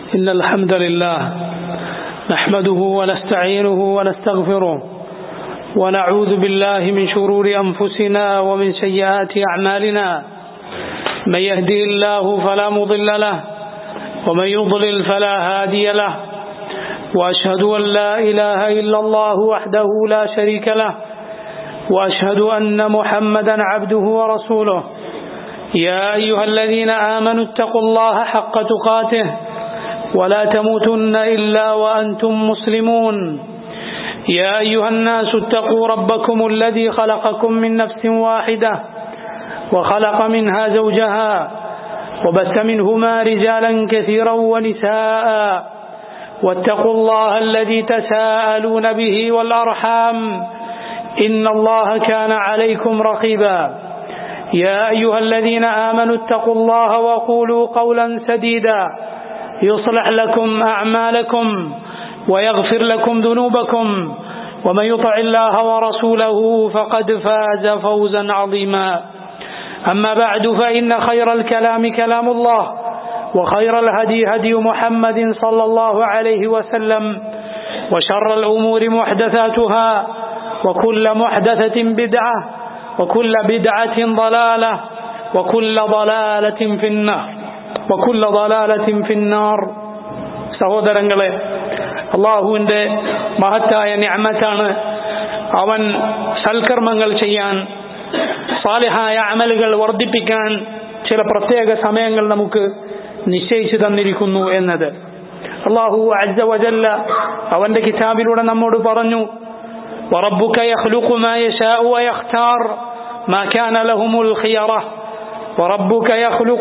إن الحمد لله نحمده ونستعينه ونستغفره ونعوذ بالله من شرور أنفسنا ومن سيئات أعمالنا من يهدي الله فلا مضل له ومن يضلل فلا هادي له وأشهد أن لا إله إلا الله وحده لا شريك له وأشهد أن محمدا عبده ورسوله يا أيها الذين آمنوا اتقوا الله حق تقاته ولا تموتن إلا وأنتم مسلمون يا أيها الناس اتقوا ربكم الذي خلقكم من نفس واحدة وخلق منها زوجها وبث منهما رجالا كثيرا ونساء واتقوا الله الذي تساءلون به والأرحام إن الله كان عليكم رقيبا يا أيها الذين آمنوا اتقوا الله وقولوا قولا سديدا يصلح لكم أعمالكم ويغفر لكم ذنوبكم ومن يطع الله ورسوله فقد فاز فوزا عظيما أما بعد فإن خير الكلام كلام الله وخير الهدي هدي محمد صلى الله عليه وسلم وشر الأمور محدثاتها وكل محدثة بدعة وكل بدعة ضلالة وكل ضلالة في النار وكل ضلالة في النار സഹോദരങ്ങളെ അള്ളാഹുവിൻ്റെ മഹത്തായ ഞാമത്താണ് അവൻ സൽക്കർമ്മങ്ങൾ ചെയ്യാൻ സാലിഹായ അമലുകൾ വർദ്ധിപ്പിക്കാൻ ചില പ്രത്യേക സമയങ്ങൾ നമുക്ക് നിശ്ചയിച്ചു തന്നിരിക്കുന്നു എന്നത് അള്ളാഹു അജ്ജ വജല്ല അവന്റെ കിതാബിലൂടെ നമ്മോട് പറഞ്ഞു وربك يخلق ما يشاء ويختار ما كان لهم الخيرة وربك يخلق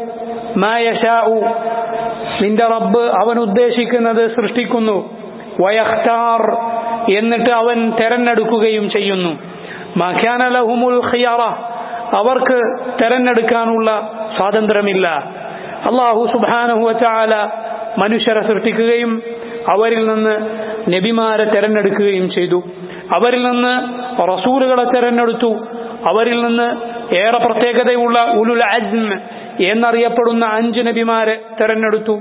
ما يشاء നിന്റെ റബ്ബ് അവൻ ഉദ്ദേശിക്കുന്നത് സൃഷ്ടിക്കുന്നു വയഖ്താർ എന്നിട്ട് അവൻ തെരഞ്ഞെടുക്കുകയും ചെയ്യുന്നു മഖാന ലഹുമുൽ ഖിയറ അവർക്ക് തെരഞ്ഞെടുക്കാനുള്ള സ്വാതന്ത്ര്യമില്ല അള്ളാഹു സുബാനഹു വചാല മനുഷ്യരെ സൃഷ്ടിക്കുകയും അവരിൽ നിന്ന് നബിമാരെ തെരഞ്ഞെടുക്കുകയും ചെയ്തു അവരിൽ നിന്ന് റസൂലുകളെ തെരഞ്ഞെടുത്തു അവരിൽ നിന്ന് ഏറെ പ്രത്യേകതയുള്ള ഉലുൽ അജ്മ എന്നറിയപ്പെടുന്ന അഞ്ച് നബിമാരെ തെരഞ്ഞെടുത്തു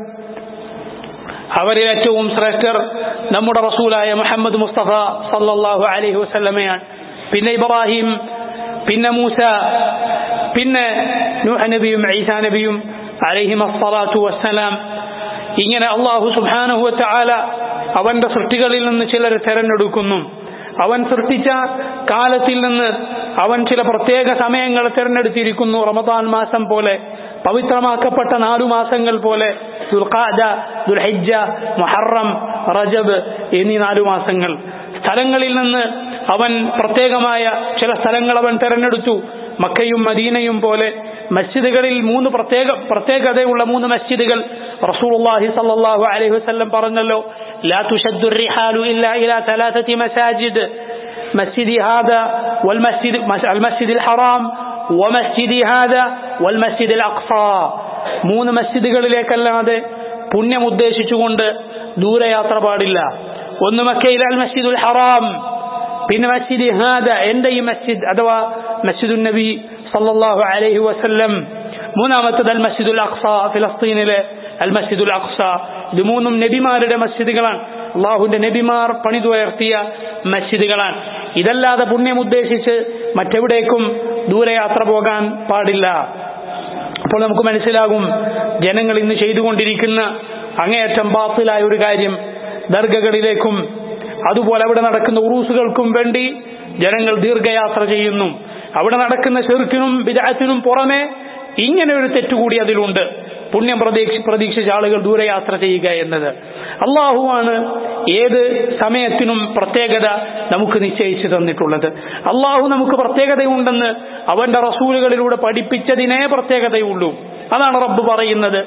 അവരിൽ ഏറ്റവും ശ്രേഷ്ഠർ നമ്മുടെ റസൂലായ മുഹമ്മദ് മുസ്തഫ സല്ലാഹു അലഹി വസ്ല്ലമയാണ് പിന്നെ ഇബ്രാഹിം പിന്നെ മൂസ പിന്നെ നൂഹ നബിയും ഈസാ നബിയും അലഹിം അസ്സലാത്തു വസ്സലാം ഇങ്ങനെ അള്ളാഹു സുബാനഹു ആല അവന്റെ സൃഷ്ടികളിൽ നിന്ന് ചിലർ തെരഞ്ഞെടുക്കുന്നു അവൻ സൃഷ്ടിച്ച കാലത്തിൽ നിന്ന് അവൻ ചില പ്രത്യേക സമയങ്ങൾ തിരഞ്ഞെടുത്തിരിക്കുന്നു റമദാൻ മാസം പോലെ പവിത്രമാക്കപ്പെട്ട നാലു മാസങ്ങൾ പോലെ ദുൽഖാദ ദുൽഹിജ മുഹറം റജബ് എന്നീ നാലു മാസങ്ങൾ സ്ഥലങ്ങളിൽ നിന്ന് അവൻ പ്രത്യേകമായ ചില സ്ഥലങ്ങൾ അവൻ തെരഞ്ഞെടുത്തു മക്കയും മദീനയും പോലെ മസ്ജിദുകളിൽ മൂന്ന് പ്രത്യേക പ്രത്യേകതയുള്ള മൂന്ന് മസ്ജിദുകൾ റസൂലുള്ളാഹി സല്ലല്ലാഹു അലൈഹി വസല്ലം പറഞ്ഞല്ലോ لا تشد الرحال إلا إلى ثلاثة مساجد مسجد هذا والمسجد المسجد الحرام ومسجد هذا والمسجد الأقصى മൂന്ന് മസ്ജിദുകളിലേക്കല്ലാതെ പുണ്യം ഉദ്ദേശിച്ചുകൊണ്ട് ദൂരയാത്ര പാടില്ല ഒന്ന് മക്കയിൽ അൽ മസ്ജിദുൽ ഹറാം പിന്നെ മസ്ജിദ് ഹാദ എന്റെ ഈ മസ്ജിദ് അഥവാ മസ്ജിദുൽ നബി സല്ലല്ലാഹു അലൈഹി വസല്ലം മൂന്നാമത്തത് അൽ മസ്ജിദുൽ അഖ്സ ഫിലസ്തീനിലെ അൽ മസ്ജിദുൽ അഖ്സ ഇത് മൂന്നും നബിമാരുടെ മസ്ജിദുകളാണ് അള്ളാഹുവിന്റെ നബിമാർ പണിതുയർത്തിയ മസ്ജിദുകളാണ് ഇതല്ലാതെ പുണ്യം ഉദ്ദേശിച്ച് മറ്റെവിടേക്കും ദൂരയാത്ര പോകാൻ പാടില്ല അപ്പോൾ നമുക്ക് മനസ്സിലാകും ജനങ്ങൾ ഇന്ന് ചെയ്തുകൊണ്ടിരിക്കുന്ന അങ്ങേയറ്റം ബാത്തിലായ ഒരു കാര്യം ദർഗകളിലേക്കും അതുപോലെ അവിടെ നടക്കുന്ന ഉറൂസുകൾക്കും വേണ്ടി ജനങ്ങൾ ദീർഘയാത്ര ചെയ്യുന്നു അവിടെ നടക്കുന്ന ചെറുക്കിനും വിദാത്തിനും പുറമെ ഇങ്ങനെ ഒരു തെറ്റുകൂടി അതിലുണ്ട് പുണ്യം പ്രതീക്ഷ പ്രതീക്ഷിച്ച ആളുകൾ ദൂരയാത്ര ചെയ്യുക എന്നത് അള്ളാഹുവാണ് ഏത് സമയത്തിനും പ്രത്യേകത നമുക്ക് നിശ്ചയിച്ചു തന്നിട്ടുള്ളത് അള്ളാഹു നമുക്ക് പ്രത്യേകതയുണ്ടെന്ന് അവന്റെ റസൂലുകളിലൂടെ പഠിപ്പിച്ചതിനേ പ്രത്യേകതയുള്ളൂ അതാണ് റബ്ബ് പറയുന്നത്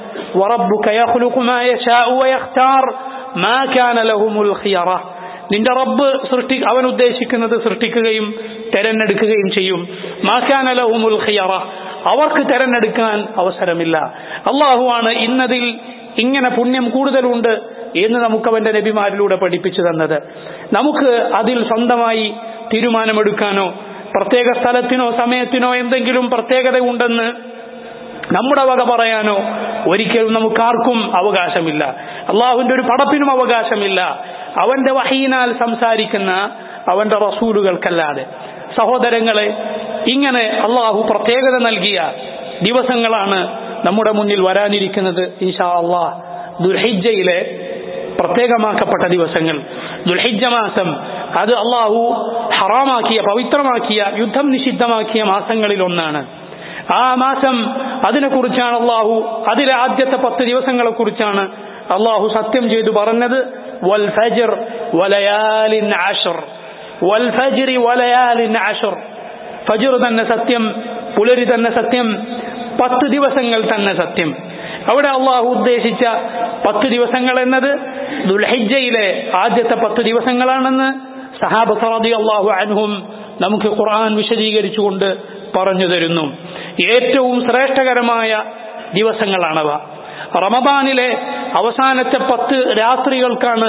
നിന്റെ റബ്ബ് സൃഷ്ടി അവൻ ഉദ്ദേശിക്കുന്നത് സൃഷ്ടിക്കുകയും തെരഞ്ഞെടുക്കുകയും ചെയ്യും മാക്കാനലഹുമുൽ ഖിയറ അവർക്ക് തെരഞ്ഞെടുക്കാൻ അവസരമില്ല അള്ളാഹുവാണ് ഇന്നതിൽ ഇങ്ങനെ പുണ്യം കൂടുതലുണ്ട് എന്ന് നമുക്ക് അവന്റെ നബിമാരിലൂടെ പഠിപ്പിച്ചു തന്നത് നമുക്ക് അതിൽ സ്വന്തമായി തീരുമാനമെടുക്കാനോ പ്രത്യേക സ്ഥലത്തിനോ സമയത്തിനോ എന്തെങ്കിലും പ്രത്യേകത ഉണ്ടെന്ന് നമ്മുടെ വക പറയാനോ ഒരിക്കലും നമുക്കാർക്കും അവകാശമില്ല അള്ളാഹുവിന്റെ ഒരു പടപ്പിനും അവകാശമില്ല അവന്റെ വഹീനാൽ സംസാരിക്കുന്ന അവന്റെ റസൂലുകൾക്കല്ലാതെ സഹോദരങ്ങളെ ഇങ്ങനെ അള്ളാഹു പ്രത്യേകത നൽകിയ ദിവസങ്ങളാണ് നമ്മുടെ മുന്നിൽ വരാനിരിക്കുന്നത് ഇൻഷാ അള്ളാഹ് ദുൽഹിജയിലെ പ്രത്യേകമാക്കപ്പെട്ട ദിവസങ്ങൾ ദുൽഹിജ മാസം അത് അള്ളാഹു ഹറാമാക്കിയ പവിത്രമാക്കിയ യുദ്ധം നിഷിദ്ധമാക്കിയ മാസങ്ങളിൽ ഒന്നാണ് ആ മാസം അതിനെക്കുറിച്ചാണ് അള്ളാഹു അതിലെ ആദ്യത്തെ പത്ത് ദിവസങ്ങളെ കുറിച്ചാണ് അള്ളാഹു സത്യം ചെയ്തു പറഞ്ഞത് വൽ ഫജർ വലയാലിൻ ആഷർ വൽ ഫജ്രി വലയാലിൻ ആഷർ ഫജർ തന്നെ സത്യം പുലരി തന്നെ സത്യം പത്ത് ദിവസങ്ങൾ തന്നെ സത്യം അവിടെ അള്ളാഹു ഉദ്ദേശിച്ച പത്ത് ദിവസങ്ങൾ എന്നത് ദുൽഹിജയിലെ ആദ്യത്തെ പത്ത് ദിവസങ്ങളാണെന്ന് സഹാബത്ത് റതി അള്ളാഹു അൻഹും നമുക്ക് ഖുർആൻ വിശദീകരിച്ചുകൊണ്ട് പറഞ്ഞു തരുന്നു ഏറ്റവും ശ്രേഷ്ഠകരമായ ദിവസങ്ങളാണവ റമദാനിലെ അവസാനത്തെ പത്ത് രാത്രികൾക്കാണ്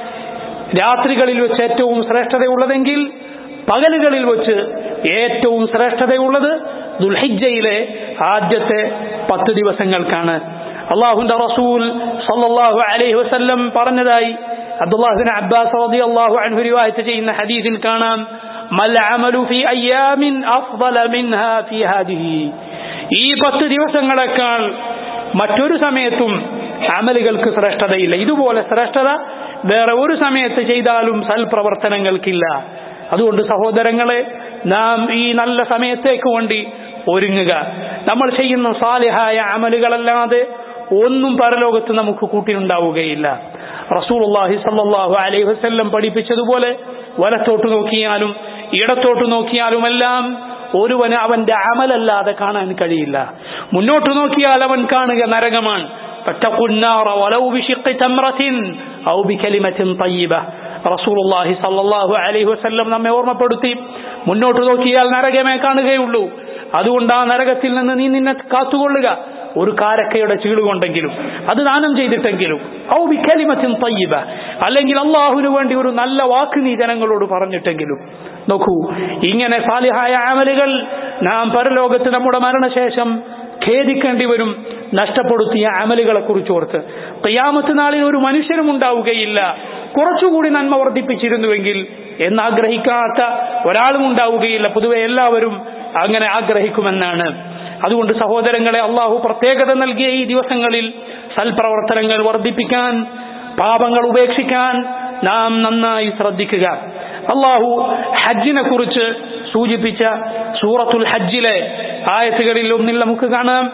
രാത്രികളിൽ വെച്ച് ഏറ്റവും ശ്രേഷ്ഠതയുള്ളതെങ്കിൽ പകലുകളിൽ വെച്ച് ഏറ്റവും ശ്രേഷ്ഠതയുള്ളത് ദുൽഹിജയിലെ ആദ്യത്തെ പത്ത് ദിവസങ്ങൾക്കാണ് അള്ളാഹുന്റെ റസൂൽ സല്ലല്ലാഹു അലൈഹി വസല്ലം പറഞ്ഞതായി അബ്ദുല്ലാഹിബിൻ അബ്ബാസ് റളിയല്ലാഹു അൻഹു റിവായത്ത് ചെയ്യുന്ന ഹദീസിൽ കാണാം മൽ അമലു ഫി അയ്യാമിൻ അഫ്ദല മിൻഹാ ഫി ഹാദിഹി ഈ പത്ത് ദിവസങ്ങളെക്കാൾ മറ്റൊരു സമയത്തും അമലുകൾക്ക് ശ്രേഷ്ഠതയില്ല ഇതുപോലെ ശ്രേഷ്ഠത വേറെ ഒരു സമയത്ത് ചെയ്താലും സൽപ്രവർത്തനങ്ങൾക്കില്ല അതുകൊണ്ട് സഹോദരങ്ങളെ നാം ഈ നല്ല സമയത്തേക്ക് വേണ്ടി ഒരുങ്ങുക നമ്മൾ ചെയ്യുന്ന സാലിഹായ അമലുകളല്ലാതെ ഒന്നും പരലോകത്ത് നമുക്ക് കൂട്ടിനുണ്ടാവുകയില്ല റസൂലുള്ളാഹി സല്ലല്ലാഹു അലൈഹി വസല്ലം പഠിപ്പിച്ചതുപോലെ വലത്തോട്ട് നോക്കിയാലും ഇടത്തോട്ട് നോക്കിയാലുമെല്ലാം ഒരുവന് അവന്റെ അമലല്ലാതെ കാണാൻ കഴിയില്ല മുന്നോട്ട് നോക്കിയാൽ അവൻ കാണുക നരകമാണ് റസൂലുള്ളാഹി സല്ലല്ലാഹു അലൈഹി വസല്ലം നമ്മെ ഓർമ്മപ്പെടുത്തി മുന്നോട്ട് നോക്കിയാൽ നരകമേ കാണുകയുള്ളൂ അതുകൊണ്ട് ആ നരകത്തിൽ നിന്ന് നീ നിന്നെ കാത്തുകൊള്ളുക ഒരു കാരക്കയുടെ ചീളുകൊണ്ടെങ്കിലും അത് ദാനം ചെയ്തിട്ടെങ്കിലും ഔ ബിക്കലിമത്തിൻ തയ്യിബ അല്ലെങ്കിൽ അള്ളാഹുവിന് വേണ്ടി ഒരു നല്ല വാക്ക് നീ ജനങ്ങളോട് പറഞ്ഞിട്ടെങ്കിലും നോക്കൂ ഇങ്ങനെ സാലിഹായ അമലുകൾ നാം പരലോകത്ത് നമ്മുടെ മരണശേഷം ഖേദിക്കേണ്ടി വരും നഷ്ടപ്പെടുത്തിയ അമലുകളെ കുറിച്ചോർത്ത് തയ്യാമത്ത് നാളിൽ ഒരു മനുഷ്യനും ഉണ്ടാവുകയില്ല കുറച്ചുകൂടി നന്മ വർദ്ധിപ്പിച്ചിരുന്നുവെങ്കിൽ എന്നാഗ്രഹിക്കാത്ത ഒരാളും ഉണ്ടാവുകയില്ല പൊതുവെ എല്ലാവരും അങ്ങനെ ആഗ്രഹിക്കുമെന്നാണ് അതുകൊണ്ട് സഹോദരങ്ങളെ അള്ളാഹു പ്രത്യേകത നൽകിയ ഈ ദിവസങ്ങളിൽ സൽപ്രവർത്തനങ്ങൾ വർദ്ധിപ്പിക്കാൻ പാപങ്ങൾ ഉപേക്ഷിക്കാൻ നാം നന്നായി ശ്രദ്ധിക്കുക അള്ളാഹു ഹജ്ജിനെ കുറിച്ച് സൂചിപ്പിച്ച സൂറത്തുൽ ഹജ്ജിലെ ആയത്തുകളിൽ ഒന്നിൽ നമുക്ക് കാണാം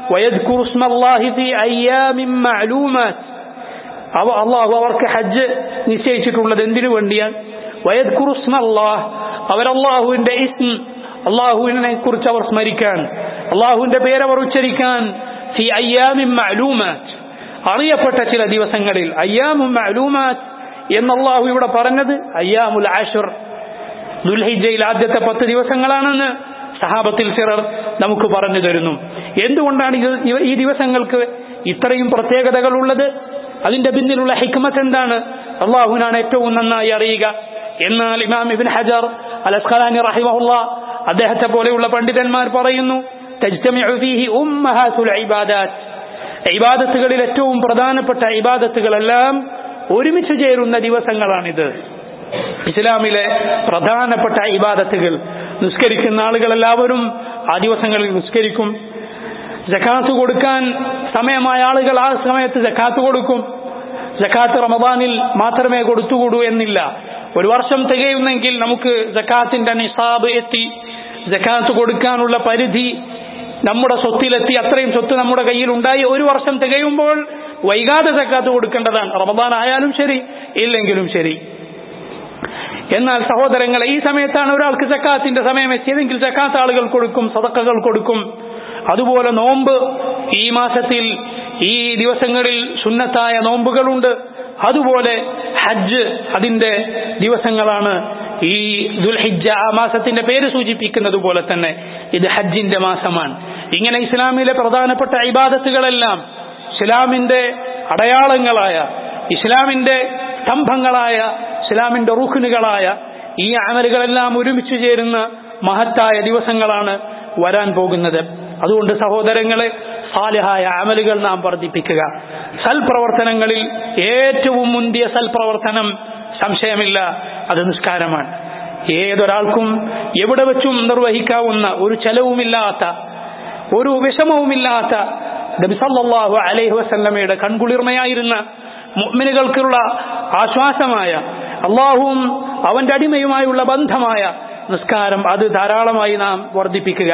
അവ അള്ളാഹു അവർക്ക് ഹജ്ജ് നിശ്ചയിച്ചിട്ടുള്ളത് എന്തിനു വേണ്ടിയാണ് വയദ് കുറുസ്മല്ലാഹ് അവരല്ലാഹുവിന്റെ ഇസ്ം അള്ളാഹുവിനെ കുറിച്ച് അവർ സ്മരിക്കാൻ അള്ളാഹുവിന്റെ പേരവർ ഉച്ചരിക്കാൻ ഫി അയ്യാമിൻ മഅലൂമാത്ത് അറിയപ്പെട്ട ചില ദിവസങ്ങളിൽ അയ്യാമും മഅലൂമാത്ത് എന്ന് അള്ളാഹു ഇവിടെ പറഞ്ഞത് അയ്യാമുൽ ആഷുർ ദുൽഹിജയിൽ ആദ്യത്തെ പത്ത് ദിവസങ്ങളാണെന്ന് സഹാബത്തിൽ ചിലർ നമുക്ക് പറഞ്ഞു തരുന്നു എന്തുകൊണ്ടാണ് ഇത് ഈ ദിവസങ്ങൾക്ക് ഇത്രയും പ്രത്യേകതകൾ ഉള്ളത് അതിന്റെ പിന്നിലുള്ള ഹിക്മത്ത് എന്താണ് അള്ളാഹുവിനാണ് ഏറ്റവും നന്നായി അറിയുക എന്നാൽ ഇമാം ഇബിൻ ഹജർ അൽ അസ്ഖലാനി റഹിമഹുല്ല അദ്ദേഹത്തെ പോലെയുള്ള പണ്ഡിതന്മാർ പറയുന്നു ഇബാദത്തുകളിൽ ഏറ്റവും പ്രധാനപ്പെട്ട ഇബാദത്തുകളെല്ലാം ഒരുമിച്ച് ചേരുന്ന ദിവസങ്ങളാണിത് ഇസ്ലാമിലെ പ്രധാനപ്പെട്ട ഇബാദത്തുകൾ നിസ്കരിക്കുന്ന ആളുകളെല്ലാവരും ആ ദിവസങ്ങളിൽ നിസ്കരിക്കും ജക്കാത്ത് കൊടുക്കാൻ സമയമായ ആളുകൾ ആ സമയത്ത് ജക്കാത്ത് കൊടുക്കും ജക്കാത്ത് റമദാനിൽ മാത്രമേ കൊടുത്തുകൂടൂ എന്നില്ല ഒരു വർഷം തികയുന്നെങ്കിൽ നമുക്ക് ജക്കാത്തിന്റെ നിസാബ് എത്തി ജക്കാത്ത് കൊടുക്കാനുള്ള പരിധി നമ്മുടെ സ്വത്തിലെത്തി അത്രയും സ്വത്ത് നമ്മുടെ കയ്യിൽ ഉണ്ടായി ഒരു വർഷം തികയുമ്പോൾ വൈകാതെ ജക്കാത്ത് കൊടുക്കേണ്ടതാണ് റമദാൻ ആയാലും ശരി ഇല്ലെങ്കിലും ശരി എന്നാൽ സഹോദരങ്ങളെ ഈ സമയത്താണ് ഒരാൾക്ക് ജക്കാത്തിന്റെ സമയം എത്തിയതെങ്കിൽ ജക്കാത്ത് ആളുകൾ കൊടുക്കും സതക്കകൾ കൊടുക്കും അതുപോലെ നോമ്പ് ഈ മാസത്തിൽ ഈ ദിവസങ്ങളിൽ സുന്നത്തായ നോമ്പുകളുണ്ട് അതുപോലെ ഹജ്ജ് അതിന്റെ ദിവസങ്ങളാണ് ഈ ദുൽഹിജ ആ മാസത്തിന്റെ പേര് സൂചിപ്പിക്കുന്നത് പോലെ തന്നെ ഇത് ഹജ്ജിന്റെ മാസമാണ് ഇങ്ങനെ ഇസ്ലാമിലെ പ്രധാനപ്പെട്ട ഇബാദത്തുകളെല്ലാം ഇസ്ലാമിന്റെ അടയാളങ്ങളായ ഇസ്ലാമിന്റെ സ്തംഭങ്ങളായ ഇസ്ലാമിന്റെ റുഖിനുകളായ ഈ അമലുകളെല്ലാം ഒരുമിച്ച് ചേരുന്ന മഹത്തായ ദിവസങ്ങളാണ് വരാൻ പോകുന്നത് അതുകൊണ്ട് സഹോദരങ്ങളെ സാലിഹായ അമലുകൾ നാം വർദ്ധിപ്പിക്കുക സൽപ്രവർത്തനങ്ങളിൽ ഏറ്റവും മുന്തിയ സൽപ്രവർത്തനം സംശയമില്ല അത് നിസ്കാരമാണ് ഏതൊരാൾക്കും എവിടെ വെച്ചും നിർവഹിക്കാവുന്ന ഒരു ചെലവുമില്ലാത്ത ഒരു വിഷമവുമില്ലാത്ത നബിസല്ലാഹു അലൈഹി വസല്ലമയുടെ കൺകുളിർമയായിരുന്ന മുഅ്മിനുകൾക്കുള്ള ആശ്വാസമായ അള്ളാഹുവും അവന്റെ അടിമയുമായുള്ള ബന്ധമായ നിസ്കാരം അത് ധാരാളമായി നാം വർദ്ധിപ്പിക്കുക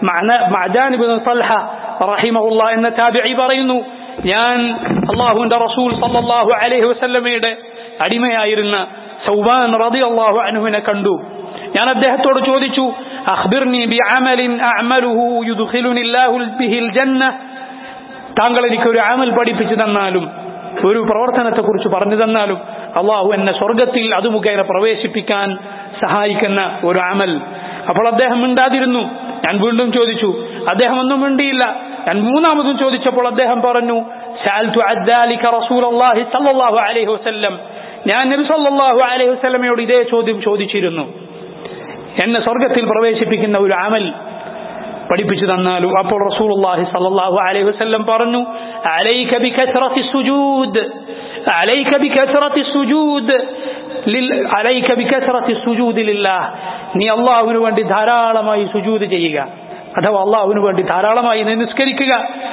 റഹിമഹുല്ല എന്ന താബിഈ പറയുന്നു ഞാൻ അള്ളാഹുവിന്റെ റസൂൽ സല്ലല്ലാഹു അലൈഹി വസല്ലമയുടെ അടിമയായിരുന്ന സൗബാൻ റളിയല്ലാഹു അൻഹുവിനെ കണ്ടു ഞാൻ അദ്ദേഹത്തോട് ചോദിച്ചു അഖ്ബിർനി ബിഅമലിൻ അഅമലുഹു യുദ്ഖിലുനി അല്ലാഹു ബിഹിൽ ജന്ന താങ്കൾ എനിക്കൊരു അമൽ പഠിപ്പിച്ചു തന്നാലും ഒരു പ്രവർത്തനത്തെ കുറിച്ച് പറഞ്ഞു തന്നാലും അള്ളാഹു എന്നെ സ്വർഗത്തിൽ അത് മുഖേന പ്രവേശിപ്പിക്കാൻ സഹായിക്കുന്ന ഒരു അമൽ അപ്പോൾ അദ്ദേഹം മിണ്ടാതിരുന്നു ഞാൻ വീണ്ടും ചോദിച്ചു അദ്ദേഹം ഒന്നും മിണ്ടിയില്ല ഞാൻ മൂന്നാമതും ചോദിച്ചപ്പോൾ അദ്ദേഹം പറഞ്ഞു سألت عن ذلك رسول الله صلى الله عليه وسلم ഞാൻ നബി സല്ലല്ലാഹു അലൈഹി വസല്ലമയോട് ഇതേ ചോദ്യം ചോദിച്ചിരുന്നു എന്നെ സ്വർഗത്തിൽ പ്രവേശിപ്പിക്കുന്ന ഒരു അമൽ പഠിപ്പിച്ചു തന്നാലും അപ്പോൾ റസൂലുള്ളാഹി സല്ലല്ലാഹു അലൈഹി വസല്ലം പറഞ്ഞു അലൈക ബികസ്റത്തി സുജൂദ് അലൈക ബികസ്റത്തി സുജൂദ് അലൈക ബികസ്റത്തി സുജൂദ് ലില്ലാഹ് നീ അള്ളാഹുവിന് വേണ്ടി ധാരാളമായി സുജൂദ് ചെയ്യുക അഥവാ അള്ളാഹുവിന് വേണ്ടി ധാരാളമായി നീ നിസ്കരിക്കുക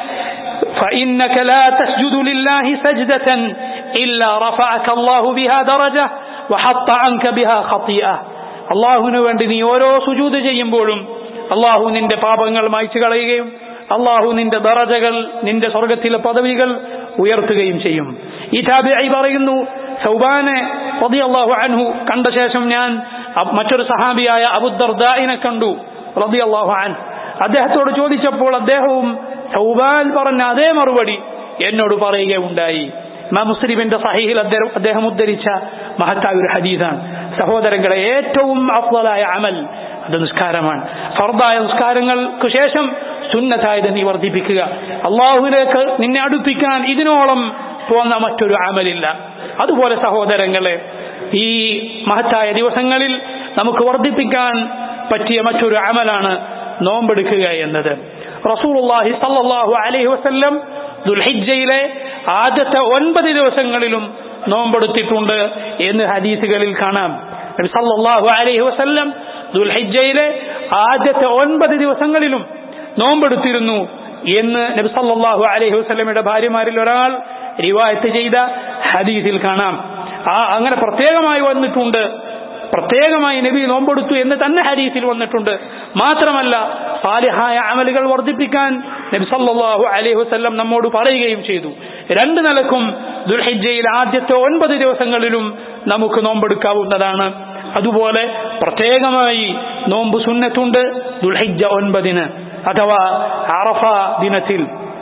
فإنك لا تسجد لله سجدة إلا رفعك الله بها درجة وحط عنك بها خطيئة അള്ളാഹുവിന് വേണ്ടി നീ ഓരോ സുജൂത് ചെയ്യുമ്പോഴും അള്ളാഹു നിന്റെ പാപങ്ങൾ മായ്ച്ചു കളയുകയും അള്ളാഹു നിന്റെ ദറജകൾ നിന്റെ സ്വർഗത്തിലെ പദവികൾ ഉയർത്തുകയും ചെയ്യും ഈ താബിഐ പറയുന്നു സൗബാനെ റളിയല്ലാഹു അൻഹു കണ്ട ശേഷം ഞാൻ മറ്റൊരു സഹാബിയായ അബുദർദായിനെ കണ്ടു റളിയല്ലാഹു അൻഹു അദ്ദേഹത്തോട് ചോദിച്ചപ്പോൾ അദ്ദേഹവും സൗബാൻ പറഞ്ഞ അതേ മറുപടി എന്നോട് പറയുകയുണ്ടായി മാ മുസ്ലിമിന്റെ സഹീഹിൽ അദ്ദേഹം ഉദ്ധരിച്ച മഹത്തായ ഒരു ഹദീസാണ് സഹോദരങ്ങളെ ഏറ്റവും അഫ്ലായ അമൽ അത് നിസ്കാരമാണ് ഫർദായ നിസ്കാരങ്ങൾക്ക് ശേഷം സുന്നത്തായത് നീ വർദ്ധിപ്പിക്കുക അള്ളാഹുവിലേക്ക് നിന്നെ അടുപ്പിക്കാൻ ഇതിനോളം പോന്ന മറ്റൊരു അമലില്ല അതുപോലെ സഹോദരങ്ങളെ ഈ മഹത്തായ ദിവസങ്ങളിൽ നമുക്ക് വർദ്ധിപ്പിക്കാൻ പറ്റിയ മറ്റൊരു അമലാണ് നോമ്പെടുക്കുക എന്നത് റസൂലുള്ളാഹി സല്ലല്ലാഹു അലൈഹി വസല്ലം ദുൽഹിജ്ജയിലെ ആദ്യത്തെ ഒൻപത് ദിവസങ്ങളിലും നോമ്പെടുത്തിട്ടുണ്ട് എന്ന് ഹദീസുകളിൽ കാണാം നബി സല്ലല്ലാഹു അലൈഹി വസല്ലം ദുൽഹിജ്ജയിലെ ആദ്യത്തെ ഒൻപത് ദിവസങ്ങളിലും നോമ്പെടുത്തിരുന്നു എന്ന് നബി സല്ലല്ലാഹു അലൈഹി വസല്ലമയുടെ ഭാര്യമാരിൽ ഒരാൾ റിവായത്ത് ചെയ്ത ഹദീസിൽ കാണാം ആ അങ്ങനെ പ്രത്യേകമായി വന്നിട്ടുണ്ട് പ്രത്യേകമായി നബി നോമ്പെടുത്തു എന്ന് തന്നെ ഹരീസിൽ വന്നിട്ടുണ്ട് മാത്രമല്ല സാലിഹായ അമലുകൾ വർദ്ധിപ്പിക്കാൻ നബി സല്ലല്ലാഹു അലൈഹി വസല്ലം നമ്മോട് പറയുകയും ചെയ്തു രണ്ട് നിലക്കും ദുൽഹിജ്ജയിൽ ആദ്യത്തെ ഒൻപത് ദിവസങ്ങളിലും നമുക്ക് നോമ്പെടുക്കാവുന്നതാണ് അതുപോലെ പ്രത്യേകമായി നോമ്പ് സുന്നത്തുണ്ട് ദുൽഹിജ്ജ ഒൻപതിന് അഥവാ അറഫ ദിനത്തിൽ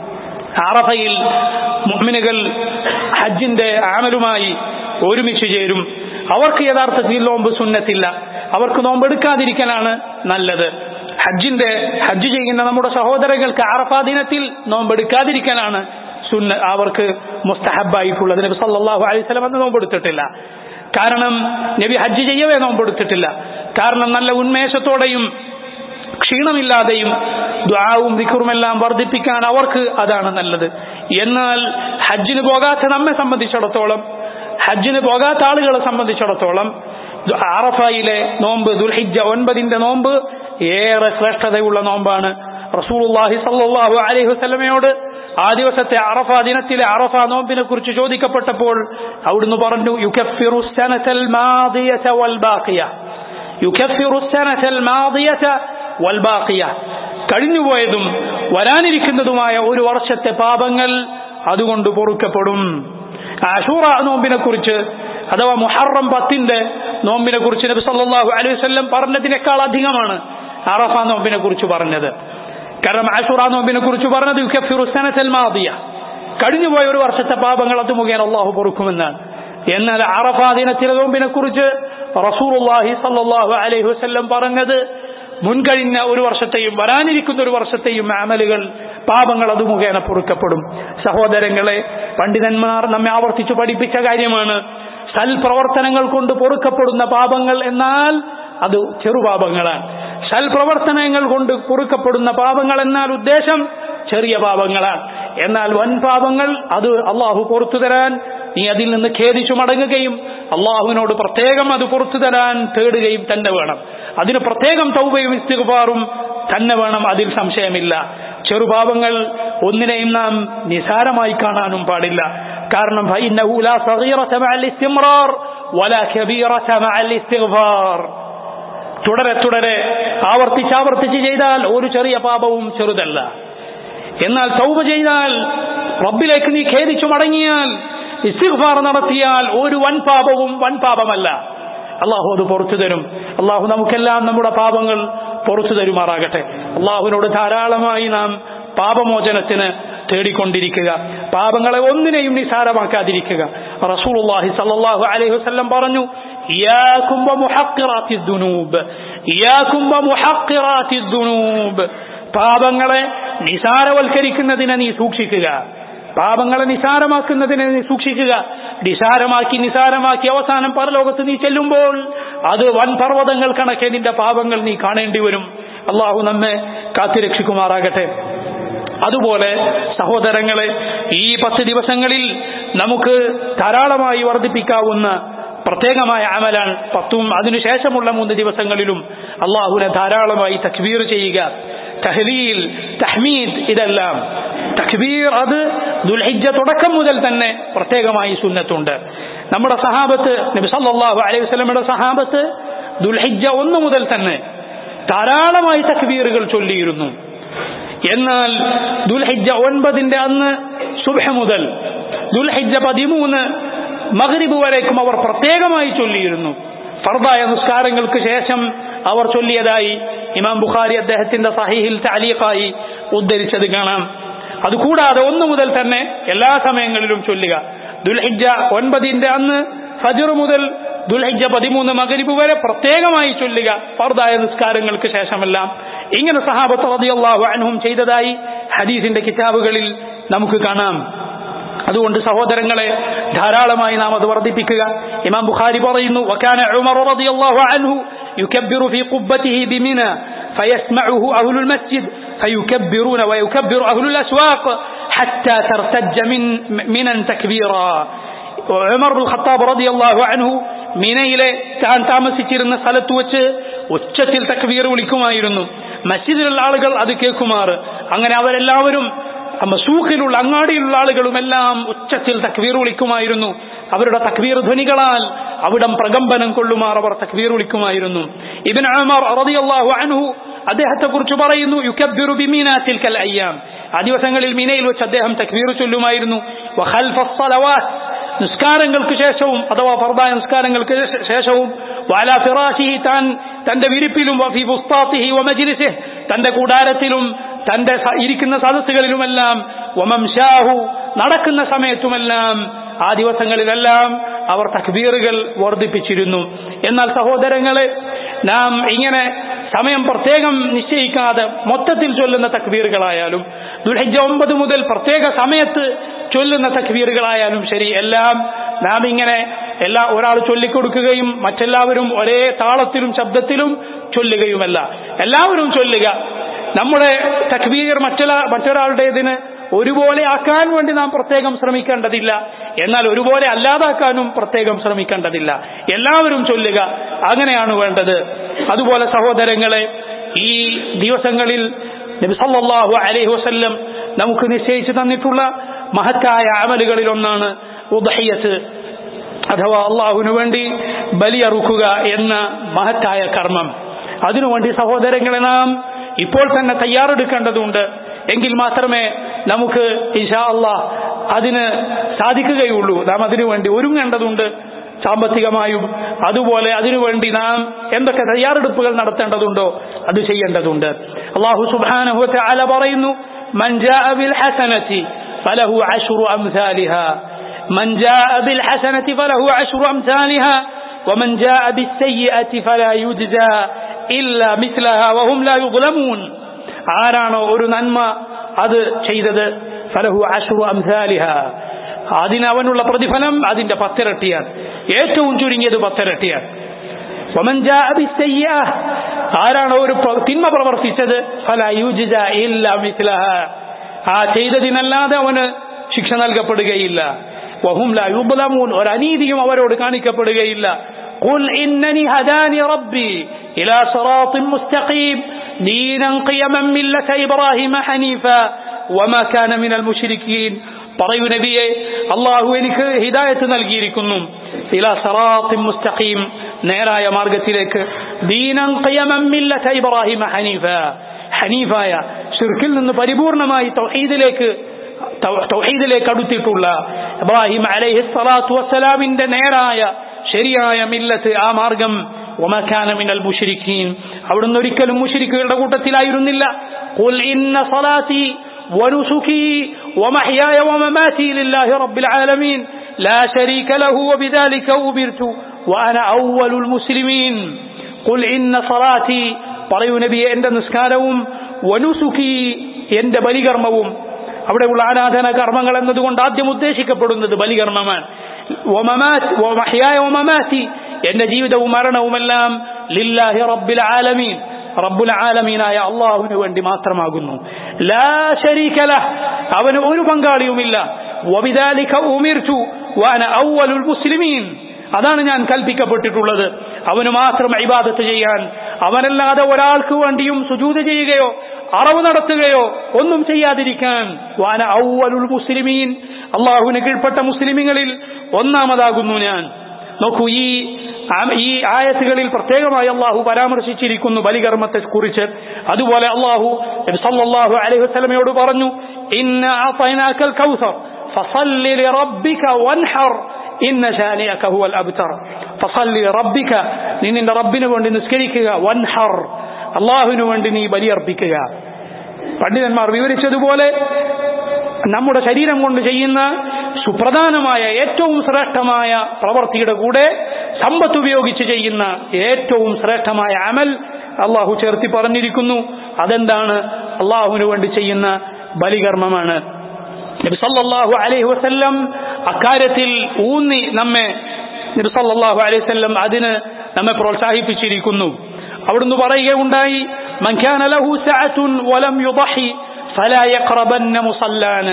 അറഫയിൽ മുഅ്മിനുകൾ ഹജ്ജിന്റെ ആമലുമായി ഒരുമിച്ച് ചേരും അവർക്ക് യഥാർത്ഥത്തിൽ നോമ്പ് സുന്നത്തില്ല അവർക്ക് നോമ്പെടുക്കാതിരിക്കലാണ് നല്ലത് ഹജ്ജിന്റെ ഹജ്ജ് ചെയ്യുന്ന നമ്മുടെ സഹോദരങ്ങൾക്ക് അറഫാ ദിനത്തിൽ നോമ്പെടുക്കാതിരിക്കലാണ് സുന്ന അവർക്ക് മുസ്തഹബായിട്ടുള്ളത് നബി സല്ലല്ലാഹു അലൈഹി വസല്ലം അന്ന് നോമ്പെടുത്തിട്ടില്ല കാരണം നബി ഹജ്ജ് ചെയ്യവേ നോമ്പെടുത്തിട്ടില്ല കാരണം നല്ല ഉന്മേഷത്തോടെയും ക്ഷീണമില്ലാതെയും ദ്വാവും ദിക്കറുമെല്ലാം വർദ്ധിപ്പിക്കാൻ അവർക്ക് അതാണ് നല്ലത് എന്നാൽ ഹജ്ജിന് പോകാത്ത നമ്മെ സംബന്ധിച്ചിടത്തോളം ഹജ്ജിന് പോകാത്ത ആളുകളെ സംബന്ധിച്ചിടത്തോളം ആറഫയിലെ നോമ്പ് ദുൽഹിജ്ജ ഒൻപതിന്റെ നോമ്പ് ഏറെ ശ്രേഷ്ഠതയുള്ള നോമ്പാണ് റസൂലുള്ളാഹി സല്ലല്ലാഹു അലൈഹി വസല്ലമയോട് ആ ദിവസത്തെ അറഫ ദിനത്തിലെ അറഫ നോമ്പിനെ കുറിച്ച് ചോദിക്കപ്പെട്ടപ്പോൾ അവിടുന്ന് പറഞ്ഞു യുകഫിറു സനതൽ മാദിയത വൽ ബാഖിയ യുകഫിറു സനതൽ മാദിയത വൽ ബാഖിയ കഴിഞ്ഞുപോയതും വരാനിരിക്കുന്നതുമായ ഒരു വർഷത്തെ പാപങ്ങൾ അതുകൊണ്ട് പൊറുക്കപ്പെടും അഷൂറ നോമ്പിനെ കുറിച്ച് അഥവാ മുഹറം പത്തിന്റെ നോമ്പിനെ കുറിച്ച് നബി സല്ലല്ലാഹു അലൈഹി വസല്ലം പറഞ്ഞതിനേക്കാൾ അധികമാണ് അറഫ നോമ്പിനെ കുറിച്ച് പറഞ്ഞത് കാരണം അഷൂറ നോമ്പിനെ കുറിച്ച് പറഞ്ഞത് യുക്കഫിറു സനതൽ മാദിയ കഴിഞ്ഞുപോയ ഒരു വർഷത്തെ പാപങ്ങൾ അത് മുഖേന അള്ളാഹു പൊറുക്കുമെന്നാണ് എന്നാൽ അറഫ ദിനത്തിലെ നോമ്പിനെ കുറിച്ച് റസൂലുള്ളാഹി സല്ലല്ലാഹു അലൈഹി വസല്ലം പറഞ്ഞത് മുൻകഴിഞ്ഞ ഒരു വർഷത്തെയും വരാനിരിക്കുന്ന ഒരു വർഷത്തെയും അമലുകൾ പാപങ്ങൾ അത് മുഖേന പൊറുക്കപ്പെടും സഹോദരങ്ങളെ പണ്ഡിതന്മാർ നമ്മെ ആവർത്തിച്ചു പഠിപ്പിച്ച കാര്യമാണ് സൽപ്രവർത്തനങ്ങൾ കൊണ്ട് പൊറുക്കപ്പെടുന്ന പാപങ്ങൾ എന്നാൽ അത് ചെറുപാപങ്ങളാണ് സൽപ്രവർത്തനങ്ങൾ കൊണ്ട് പൊറുക്കപ്പെടുന്ന പാപങ്ങൾ എന്നാൽ ഉദ്ദേശം ചെറിയ പാപങ്ങളാണ് എന്നാൽ വൻ പാപങ്ങൾ അത് അള്ളാഹു പുറത്തു തരാൻ നീ അതിൽ നിന്ന് ഖേദിച്ചു മടങ്ങുകയും അള്ളാഹുവിനോട് പ്രത്യേകം അത് പുറത്തു തരാൻ തേടുകയും തന്നെ വേണം അതിന് പ്രത്യേകം തൗബയും ഇസ്തിഗ്ഫാറും തന്നെ വേണം അതിൽ സംശയമില്ല ചെറുപാപങ്ങൾ ഒന്നിനെയും നാം നിസാരമായി കാണാനും പാടില്ല കാരണം فإنه لا صغيرة مع الاستمرار ولا كبيرة مع الاستغفار തുടരെ തുടരെ ആവർത്തിച്ചാവർത്തിച്ച് ചെയ്താൽ ഒരു ചെറിയ പാപവും ചെറുതല്ല എന്നാൽ തൗബ ചെയ്താൽ റബ്ബിലേക്ക് നീ ഖേദിച്ചു മടങ്ങിയാൽ ഇസ്തിഗ്ഫാർ നടത്തിയാൽ ഒരു വൻ പാപവും വൻ പാപമല്ല അള്ളാഹു അത് പുറത്തു തരും അള്ളാഹു നമുക്കെല്ലാം നമ്മുടെ പാപങ്ങൾ പുറത്തു തരുമാറാകട്ടെ അള്ളാഹുവിനോട് ധാരാളമായി നാം പാപമോചനത്തിന് തേടിക്കൊണ്ടിരിക്കുക പാപങ്ങളെ ഒന്നിനെയും നിസാരമാക്കാതിരിക്കുക റസൂലുള്ളാഹി സല്ലല്ലാഹു അലൈഹി വസല്ലം പറഞ്ഞു ഇയാകും വമുഹഖിറാത്തി ദുനൂബ് ഇയാകും വമുഹഖിറാത്തി ദുനൂബ് പാപങ്ങളെ നിസാരവൽക്കരിക്കുന്നതിനെ നീ സൂക്ഷിക്കുക പാപങ്ങളെ നിസാരമാക്കുന്നതിനെ നീ സൂക്ഷിക്കുക നിസാരമാക്കി നിസാരമാക്കി അവസാനം പരലോകത്ത് നീ ചെല്ലുമ്പോൾ അത് വൻ പർവ്വതങ്ങൾ കണക്കെ നിന്റെ പാപങ്ങൾ നീ കാണേണ്ടി വരും അള്ളാഹു നമ്മെ കാത്തിരക്ഷിക്കുമാറാകട്ടെ അതുപോലെ സഹോദരങ്ങളെ ഈ പത്ത് ദിവസങ്ങളിൽ നമുക്ക് ധാരാളമായി വർദ്ധിപ്പിക്കാവുന്ന പ്രത്യേകമായ അമലാണ് പത്തും അതിനുശേഷമുള്ള മൂന്ന് ദിവസങ്ങളിലും അള്ളാഹുവിനെ ധാരാളമായി തക്ബീർ ചെയ്യുക തഹ്ലീൽ തഹ്മീദ് ഇതെല്ലാം തക്ബീർ അത് ദുൽഹിജ്ജ തുടക്കം മുതൽ തന്നെ പ്രത്യേകമായി സുന്നത്തുണ്ട് നമ്മുടെ സഹാബത്ത് നബി സല്ലല്ലാഹു അലൈഹി വസല്ലമയുടെ സഹാബത്ത് ദുൽഹിജ്ജ ഒന്ന് മുതൽ തന്നെ ധാരാളമായി തക്ബീറുകൾ ചൊല്ലിയിരുന്നു എന്നാൽ ദുൽഹിജ്ജ ഒൻപതിന്റെ അന്ന് സുബഹ മുതൽ ദുൽഹിജ്ജ പതിമൂന്ന് മഗ്രിബ് വരേക്കും അവർ പ്രത്യേകമായി ചൊല്ലിയിരുന്നു ഫർദായ നിസ്കാരങ്ങൾക്ക് ശേഷം അവർ ചൊല്ലിയതായി ഇമാം ബുഖാരി അദ്ദേഹത്തിന്റെ സഹീഹിൽ താലീഖായി ഉദ്ധരിച്ചത് കാണാം അതുകൂടാതെ ഒന്നു മുതൽ തന്നെ എല്ലാ സമയങ്ങളിലും ചൊല്ലുക ദുൽഹിജ്ജ ഒൻപതിന്റെ അന്ന് ഫജർ മുതൽ ദുൽഹിജ്ജ പതിമൂന്ന് മകരിബ് വരെ പ്രത്യേകമായി ചൊല്ലുക ഫർദായ നിസ്കാരങ്ങൾക്ക് ശേഷമെല്ലാം ഇങ്ങനെ സഹാബത്ത് റളിയല്ലാഹു അൻഹും ചെയ്തതായി ഹദീസിന്റെ കിതാബുകളിൽ നമുക്ക് കാണാം അതുകൊണ്ട് സഹോദരങ്ങളെ ധാരാളമായി നാം അത് വർദ്ധിപ്പിക്കുക ഇമാം ബുഖാരി പറയുന്നു വക്കാന ഉമർ റളിയല്ലാഹു അൻഹു യുകബ്ബിറു ഫീ ഖുബ്ബതിഹി ബിമിന فيسمعه أهل المسجد فيكبرون ويكبر أهل الأسواق حتى ترتج من منا تكبيرا ഉമർ ബുൽ ഖത്താബ് റളിയല്ലാഹു അൻഹു മിനയിലെ താൻ താമസിച്ചിരുന്ന സ്ഥലത്ത് വെച്ച് ഉച്ചത്തിൽ തക്ബീർ വിളിക്കുമായിരുന്നു മസ്ജിദിലുള്ള ആളുകൾ അത് കേൾക്കുമാറ് അങ്ങനെ അവരെല്ലാവരും മസൂഖിലുള്ള അങ്ങാടിയിലുള്ള ആളുകളുമെല്ലാം ഉച്ചത്തിൽ തക്വീർ വിളിക്കുമായിരുന്നു അവരുടെ തക്വീർ ധ്വനികളാൽ അവിടം പ്രകമ്പനം കൊള്ളുമാർ അവർ തക്വീർ വിളിക്കുമായിരുന്നു ഇബിൻ അമർ റളിയല്ലാഹു അൻഹു അദ്ദേഹത്തെ കുറിച്ച് പറയുന്നു യുക്കബ്ബിറു ബിമീനാത്തിൽ കൽ അയ്യാം ആ ദിവസങ്ങളിൽ മീനയിൽ വെച്ച് അദ്ദേഹം തക്വീർ ചൊല്ലുമായിരുന്നു വഖൽഫ الصلوات നിസ്കാരങ്ങൾക്ക് ശേഷവും അഥവാ ഫർദായ നിസ്കാരങ്ങൾക്ക് ശേഷവും വാല ഫിറാഷിഹി താൻ തന്റെ വിരിപ്പിലും വഫി ബുസ്താത്തിഹി വമജ്ലിസിഹി തന്റെ കൂടാരത്തിലും തന്റെ ഇരിക്കുന്ന സദസ്സുകളിലുമെല്ലാം വമംഷാഹു നടക്കുന്ന സമയത്തുമെല്ലാം ആ ദിവസങ്ങളിലെല്ലാം അവർ തക്ബീറുകൾ വർദ്ധിപ്പിച്ചിരുന്നു എന്നാൽ സഹോദരങ്ങളെ നാം ഇങ്ങനെ സമയം പ്രത്യേകം നിശ്ചയിക്കാതെ മൊത്തത്തിൽ ചൊല്ലുന്ന തക്ബീറുകളായാലും ദുൽഹജ്ജ ഒമ്പത് മുതൽ പ്രത്യേക സമയത്ത് ചൊല്ലുന്ന തക്ബീറുകളായാലും ശരി എല്ലാം നാം ഇങ്ങനെ എല്ലാ ഒരാൾ ചൊല്ലിക്കൊടുക്കുകയും മറ്റെല്ലാവരും ഒരേ താളത്തിലും ശബ്ദത്തിലും ചൊല്ലുകയുമല്ല എല്ലാവരും ചൊല്ലുക നമ്മുടെ തക്ബീർ മറ്റൊരാ മറ്റൊരാളുടേതിന് ഒരുപോലെ ആക്കാൻ വേണ്ടി നാം പ്രത്യേകം ശ്രമിക്കേണ്ടതില്ല എന്നാൽ ഒരുപോലെ അല്ലാതാക്കാനും പ്രത്യേകം ശ്രമിക്കേണ്ടതില്ല എല്ലാവരും ചൊല്ലുക അങ്ങനെയാണ് വേണ്ടത് അതുപോലെ സഹോദരങ്ങളെ ഈ ദിവസങ്ങളിൽ നബി സല്ലല്ലാഹു അലൈഹി വസല്ലം നമുക്ക് നിശ്ചയിച്ചു തന്നിട്ടുള്ള മഹത്തായ അമലുകളിൽ ഒന്നാണ് ഉദഹയ്യത്ത് അഥവാ അള്ളാഹുവിനു വേണ്ടി ബലിയറുക്കുക എന്ന മഹത്തായ കർമ്മം അതിനുവേണ്ടി സഹോദരങ്ങളെ നാം ഇപ്പോൾ തന്നെ തയ്യാറെടുക്കേണ്ടതുണ്ട് എങ്കിൽ മാത്രമേ നമുക്ക് ഇഷാ അള്ളാഹ് അതിന് സാധിക്കുകയുള്ളൂ നാം അതിനു വേണ്ടി ഒരുങ്ങേണ്ടതുണ്ട് സാമ്പത്തികമായും അതുപോലെ അതിനുവേണ്ടി നാം എന്തൊക്കെ തയ്യാറെടുപ്പുകൾ നടത്തേണ്ടതുണ്ടോ അത് ചെയ്യേണ്ടതുണ്ട് അള്ളാഹു സുബാനഹുത്തെ അല പറയുന്നു فله عشر أمثالها من جاء بالحسنة فله عشر أمثالها ومن جاء بالسيئة فلا يجزى إلا مثلها وهم لا يظلمون ആരാണോ ഒരു നന്മ അത് ചെയ്തത് ഫലഹു അഷുറു അംസാലിഹ അതിന് അവനുള്ള പ്രതിഫലം അതിന്റെ പത്തിരട്ടിയാണ് ഏറ്റവും ചുരുങ്ങിയത് പത്തിരട്ടിയാണ് ومن جاء بالسيئة ആരാണോ ഒരു തിന്മ പ്രവർത്തിച്ചത് ഫല യുജിജ ഇല്ല മിസ്ലഹ ആ ചെയ്തതിനല്ലാതെ അവന് ശിക്ഷ നൽകപ്പെടുകയില്ല വഹും ലാ യുബ്ലമൂൻ ഒരു അനീതിയും അവരോട് കാണിക്കപ്പെടുകയില്ല قل إنني هداني ربي إلى صراط مستقيم دينا قيما ملة إبراهيم حنيفا وما كان من المشركين പറയൂ നബിയെ അള്ളാഹു എനിക്ക് ഹിദായത്ത് നൽകിയിരിക്കുന്നു ഇല സറാത്തിൻ മുസ്തഖീം നേരായ മാർഗത്തിലേക്ക് ദീനം ഖിയമമില്ലത ഇബ്രാഹിം ഹനീഫ ഹനീഫായ ഷിർക്കിൽ നിന്ന് പരിപൂർണമായി തൗഹീദിലേക്ക് തൗഹീദിലേക്ക് അടുത്തിട്ടുള്ള ഇബ്രാഹിം അലൈഹി സ്വലാത്തു വസ്സലാമിന്റെ നേരായ ശരിയായ മില്ലത്ത് ആ മാർഗം ഒമക്കാന മിനൽ മുഷിരിക്കീൻ അവിടുന്ന് ഒരിക്കലും മുഷിരിക്കുകളുടെ കൂട്ടത്തിലായിരുന്നില്ല ഖുൽ ഇന്ന സ്വലാത്തി ونسكي ومحياي ومماتي لله رب العالمين لا شريك له وبذلك أمرت وأنا أول المسلمين قل إن صلاتي പറയൂ നബിയെ എന്റെ നിസ്കാരവും വനുസുഖി എന്റെ ബലികർമ്മവും അവിടെയുള്ള ആരാധന കർമ്മങ്ങൾ എന്നതുകൊണ്ട് ആദ്യം ഉദ്ദേശിക്കപ്പെടുന്നത് ബലികർമ്മമാണ് എന്റെ ജീവിതവും മരണവുമെല്ലാം ലില്ലാഹി റബ്ബിൽ ആലമീൻ റബ്ബുൽ ആലമീനായ അള്ളാഹുവിന് വേണ്ടി മാത്രമാകുന്നു ലാ ശരീകല അവന് ഒരു പങ്കാളിയുമില്ല വബിദാലിക ഉമിർതു വാന അവ്വലുൽ മുസ്ലിമീൻ അതാണ് ഞാൻ കൽപ്പിക്കപ്പെട്ടിട്ടുള്ളത് അവന് മാത്രം ഇബാദത്ത് ചെയ്യാൻ അവനല്ലാതെ ഒരാൾക്ക് വേണ്ടിയും സുജൂത് ചെയ്യുകയോ അറവ് നടത്തുകയോ ഒന്നും ചെയ്യാതിരിക്കാൻ വാന ഔവലുൽ മുസ്ലിമീൻ അള്ളാഹുവിന് കീഴ്പ്പെട്ട മുസ്ലിമിങ്ങളിൽ ഒന്നാമതാകുന്നു ഞാൻ നോക്കൂ ഈ ഈ ആയത്തുകളിൽ പ്രത്യേകമായി അള്ളാഹു പരാമർശിച്ചിരിക്കുന്നു ബലികർമ്മത്തെ കുറിച്ച് അതുപോലെ അള്ളാഹു സല്ലല്ലാഹു അലൈഹി വസല്ലമയോട് പറഞ്ഞു ഇന്ന ആതൈനാക്കൽ കൗസർ ഫസല്ലി ലിറബ്ബിക വൻഹർ ഇന്ന ശാനിയക ഹുവൽ അബ്തർ ഫസല്ലി റബ്ബിക നീ നിന്റെ റബ്ബിന് വേണ്ടി നിസ്കരിക്കുക വൻഹർ അള്ളാഹുവിന് വേണ്ടി നീ ബലിയർപ്പിക്കുക പണ്ഡിതന്മാർ വിവരിച്ചതുപോലെ നമ്മുടെ ശരീരം കൊണ്ട് ചെയ്യുന്ന സുപ്രധാനമായ ഏറ്റവും ശ്രേഷ്ഠമായ പ്രവൃത്തിയുടെ കൂടെ സമ്പത്ത് ഉപയോഗിച്ച് ചെയ്യുന്ന ഏറ്റവും ശ്രേഷ്ഠമായ അമൽ അള്ളാഹു ചേർത്തി പറഞ്ഞിരിക്കുന്നു അതെന്താണ് അള്ളാഹുവിന് വേണ്ടി ചെയ്യുന്ന ബലികർമ്മമാണ് നബി സല്ലല്ലാഹു അലൈഹി വസല്ലം അക്കാര്യത്തിൽ ഊന്നി നമ്മെ നബി സല്ലല്ലാഹു അലൈഹി വസല്ലം അതിന് നമ്മെ പ്രോത്സാഹിപ്പിച്ചിരിക്കുന്നു അവിടുന്ന് പറയുകയുണ്ടായി മൻ കാന ലഹു സഅത്തുൻ വലം യുദഹി ഫലാ യഖറബന്ന മുസല്ലാന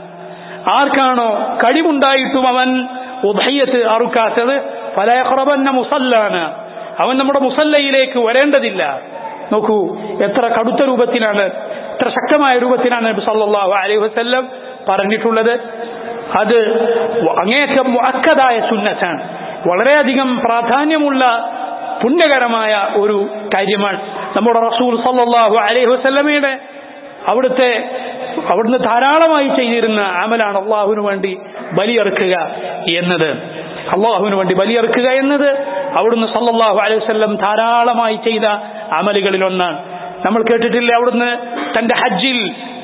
ആർക്കാണോ കഴിവുണ്ടായിട്ടും അവൻ ഉദഹയ്യത്ത് അറുക്കാത്തത് ഫലാ യഖറബന്ന മുസല്ലാന അവൻ നമ്മുടെ മുസല്ലയിലേക്ക് വരേണ്ടതില്ല നോക്കൂ എത്ര കടുത്ത രൂപത്തിലാണ് എത്ര ശക്തമായ രൂപത്തിലാണ് നബി സല്ലല്ലാഹു അലൈഹി വസല്ലം പറഞ്ഞിട്ടുള്ളത് അത് അങ്ങേയറ്റം മുഅക്കദായ സുന്നത്താണ് വളരെയധികം പ്രാധാന്യമുള്ള പുണ്യകരമായ ഒരു കാര്യമാണ് നമ്മുടെ റസൂൽ സല്ലല്ലാഹു അലൈഹി വസല്ലമയുടെ അവിടുത്തെ അവിടുന്ന് ധാരാളമായി ചെയ്തിരുന്ന അമലാണ് അള്ളാഹുവിന് വേണ്ടി ബലിയെറുക്കുക എന്നത് അള്ളാഹുവിന് വേണ്ടി ബലിയെറുക്കുക എന്നത് അവിടുന്ന് സല്ലല്ലാഹു അലൈഹി വസല്ലം ധാരാളമായി ചെയ്ത അമലുകളിൽ ഒന്നാണ് നമ്മൾ കേട്ടിട്ടില്ലേ അവിടുന്ന് തന്റെ ഹജ്ജിൽ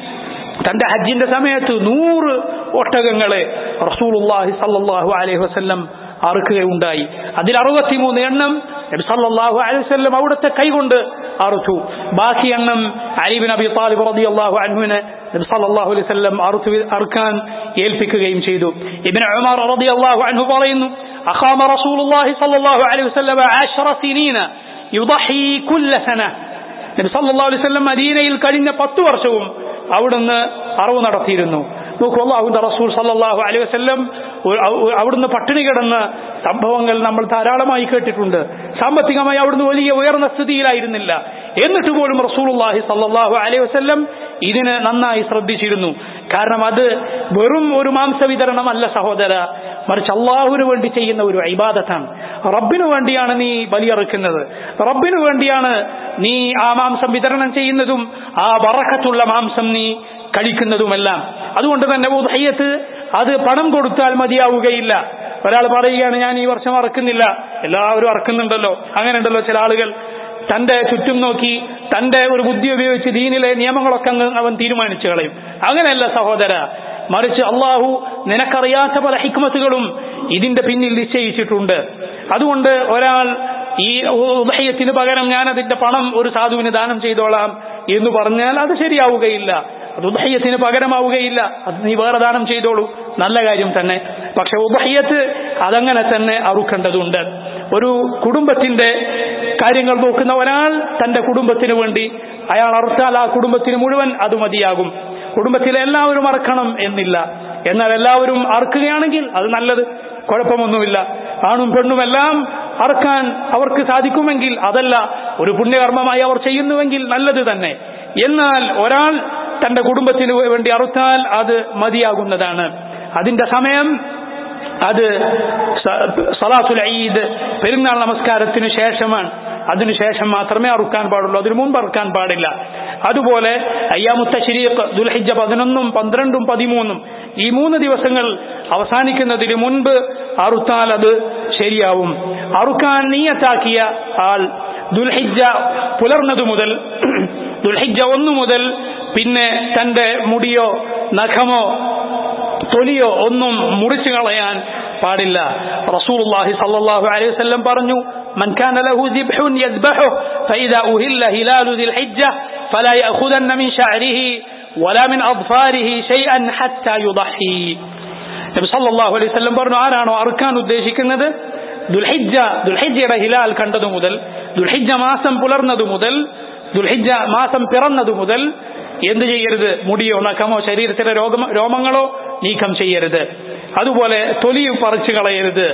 തന്റെ ഹജ്ജിന്റെ സമയത്ത് നൂറ് ഒട്ടകങ്ങളെ റസൂലുള്ളാഹി സല്ലല്ലാഹു അലൈഹി വസല്ലം അറുക്കുകയുണ്ടായി അതിൽ അറുപത്തിമൂന്ന് എണ്ണം നബി സല്ലല്ലാഹു അലൈഹി വസല്ലം അവിടുത്തെ കൈകൊണ്ട് അറുത്തു ബാക്കി എണ്ണം അലിബിൻ അബി താലിബ് റളിയല്ലാഹു അൻഹുവിനെ നബി സല്ലല്ലാഹു അലൈഹി വസല്ലം അറുത്തു അറുക്കാൻ ഏൽപ്പിക്കുകയും ചെയ്തു ഇബ്നു ഉമർ റളിയല്ലാഹു അൻഹു പറയുന്നു അഖാമ റസൂലുള്ളാഹി സല്ലല്ലാഹു അലൈഹി വസല്ലം 10 സിനീന യുദഹി കുല്ല സന നബി സല്ലല്ലാഹു അലൈഹി വസല്ലം മദീനയിൽ കഴിഞ്ഞ 10 വർഷവും അവിടുന്ന് അറിവ് നടത്തിയിരുന്നു നോക്കൂ അള്ളാഹുന്റെ റസൂൽ സല്ലല്ലാഹു അലൈഹി വസല്ലം അവിടുന്ന് പട്ടിണി കിടന്ന സംഭവങ്ങൾ നമ്മൾ ധാരാളമായി കേട്ടിട്ടുണ്ട് സാമ്പത്തികമായി അവിടുന്ന് വലിയ ഉയർന്ന സ്ഥിതിയിലായിരുന്നില്ല എന്നിട്ട് പോലും റസൂലുള്ളാഹി സല്ലല്ലാഹു അലൈഹി വസല്ലം ഇതിന് നന്നായി ശ്രദ്ധിച്ചിരുന്നു കാരണം അത് വെറും ഒരു മാംസ വിതരണമല്ല സഹോദര മറിച്ച് അള്ളാഹുവിന് വേണ്ടി ചെയ്യുന്ന ഒരു ഇബാദത്താണ് റബ്ബിനു വേണ്ടിയാണ് നീ ബലിയറുക്കുന്നത് റബ്ബിനു വേണ്ടിയാണ് നീ ആ മാംസം വിതരണം ചെയ്യുന്നതും ആ വറക്കത്തുള്ള മാംസം നീ കഴിക്കുന്നതുമെല്ലാം അതുകൊണ്ട് തന്നെ ഉദഹയ്യത്ത് അത് പണം കൊടുത്താൽ മതിയാവുകയില്ല ഒരാൾ പറയുകയാണ് ഞാൻ ഈ വർഷം അറക്കുന്നില്ല എല്ലാവരും അറക്കുന്നുണ്ടല്ലോ അങ്ങനെ ഉണ്ടല്ലോ ചില ആളുകൾ തന്റെ ചുറ്റും നോക്കി തന്റെ ഒരു ബുദ്ധി ഉപയോഗിച്ച് ദീനിലെ നിയമങ്ങളൊക്കെ അങ്ങ് അവൻ തീരുമാനിച്ചു കളയും അങ്ങനെയല്ല സഹോദര മറിച്ച് അള്ളാഹു നിനക്കറിയാത്ത പല ഹിക്മത്തുകളും ഇതിന്റെ പിന്നിൽ നിശ്ചയിച്ചിട്ടുണ്ട് അതുകൊണ്ട് ഒരാൾ ഈ ഉദയത്തിന് പകരം ഞാൻ അതിന്റെ പണം ഒരു സാധുവിന് ദാനം ചെയ്തോളാം എന്ന് പറഞ്ഞാൽ അത് ശരിയാവുകയില്ല അത് ഉദഹയ്യത്തിന് പകരമാവുകയില്ല അത് നീ വേറെ ദാനം ചെയ്തോളൂ നല്ല കാര്യം തന്നെ പക്ഷെ ഉദഹയ്യത്ത് അതങ്ങനെ തന്നെ അറുക്കേണ്ടതുണ്ട് ഒരു കുടുംബത്തിന്റെ കാര്യങ്ങൾ നോക്കുന്ന ഒരാൾ തന്റെ കുടുംബത്തിന് വേണ്ടി അയാൾ അറുത്താൽ ആ കുടുംബത്തിന് മുഴുവൻ അത് മതിയാകും കുടുംബത്തിലെ എല്ലാവരും അറക്കണം എന്നില്ല എന്നാൽ എല്ലാവരും അറക്കുകയാണെങ്കിൽ അത് നല്ലത് കുഴപ്പമൊന്നുമില്ല ആണും പെണ്ണും എല്ലാം അറക്കാൻ അവർക്ക് സാധിക്കുമെങ്കിൽ അതല്ല ഒരു പുണ്യകർമ്മമായി അവർ ചെയ്യുന്നുവെങ്കിൽ നല്ലത് തന്നെ എന്നാൽ ഒരാൾ തന്റെ കുടുംബത്തിന് വേണ്ടി അറുത്താൽ അത് മതിയാകുന്നതാണ് അതിന്റെ സമയം അത് സലാത്തുൽ ഈദ് പെരുന്നാൾ നമസ്കാരത്തിന് ശേഷമാണ് അതിനുശേഷം മാത്രമേ അറുക്കാൻ പാടുള്ളൂ അതിനു മുമ്പ് അറുക്കാൻ പാടില്ല അതുപോലെ അയ്യാമുത്ത ശരീഖ് ദുൽഹിജ പതിനൊന്നും പന്ത്രണ്ടും പതിമൂന്നും ഈ മൂന്ന് ദിവസങ്ങൾ അവസാനിക്കുന്നതിന് മുൻപ് അറുത്താൽ അത് ശരിയാവും അറുക്കാൻ നീയത്താക്കിയ ആൾ ദുൽഹിജ പുലർന്നതു മുതൽ ദുൽഹിജ ഒന്നു മുതൽ പിന്നെ തന്റെ മുടിയോ നഖമോ തൊലിയോ ഒന്നും മുറിച്ചു കളയാൻ പാടില്ല റസൂലുള്ളാഹി സല്ലല്ലാഹു അലൈഹി വസല്ലം പറഞ്ഞു من كان له ذبح يذبحه فإذا أهل هلال ذي الحجة فلا يأخذن من شعره ولا من أظفاره شيئا حتى يضحي നബി സല്ലല്ലാഹു അലൈഹി വസല്ലം പറഞ്ഞു ആരാണോ അറുക്കാൻ ഉദ്ദേശിക്കുന്നത് ദുൽഹിജ്ജ ദുൽഹിജ്ജയുടെ ഹിലാൽ കണ്ടതു മുതൽ ദുൽഹിജ്ജ മാസം പുലർന്നതു മുതൽ ദുൽഹിജ്ജ മാസം പിറന്നതു മുതൽ എന്ത് ചെയ്യരുത് മുടിയോ നഖമോ ശരീരത്തിലെ രോഗം രോമങ്ങളോ നീക്കം ചെയ്യരുത് അതുപോലെ തൊലി പറിച്ചു കളയരുത്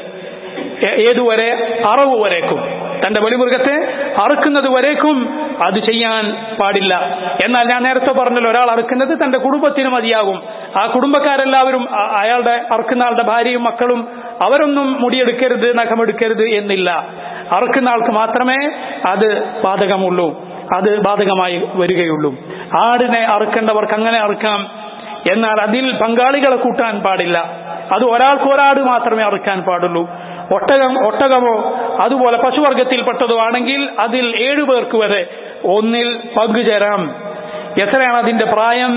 ഏതുവരെ അറവ് വരേക്കും തന്റെ ബലിമൃഗത്തെ അറുക്കുന്നത് വരേക്കും അത് ചെയ്യാൻ പാടില്ല എന്നാൽ ഞാൻ നേരത്തെ പറഞ്ഞല്ലോ ഒരാൾ അറുക്കുന്നത് തന്റെ കുടുംബത്തിന് മതിയാകും ആ കുടുംബക്കാരെല്ലാവരും അയാളുടെ അറുക്കുന്ന ആളുടെ ഭാര്യയും മക്കളും അവരൊന്നും മുടിയെടുക്കരുത് നഖമെടുക്കരുത് എന്നില്ല അറുക്കുന്ന ആൾക്ക് മാത്രമേ അത് ബാധകമുള്ളൂ അത് ബാധകമായി വരികയുള്ളൂ ആടിനെ അറുക്കേണ്ടവർക്ക് അങ്ങനെ അറുക്കാം എന്നാൽ അതിൽ പങ്കാളികളെ കൂട്ടാൻ പാടില്ല അത് ഒരാൾക്ക് ഒരാട് മാത്രമേ അറുക്കാൻ പാടുള്ളൂ ഒട്ടകം ഒട്ടകമോ അതുപോലെ പശുവർഗത്തിൽപ്പെട്ടതോ ആണെങ്കിൽ അതിൽ ഏഴു പേർക്ക് വരെ ഒന്നിൽ പങ്കുചേരാം എത്രയാണ് അതിന്റെ പ്രായം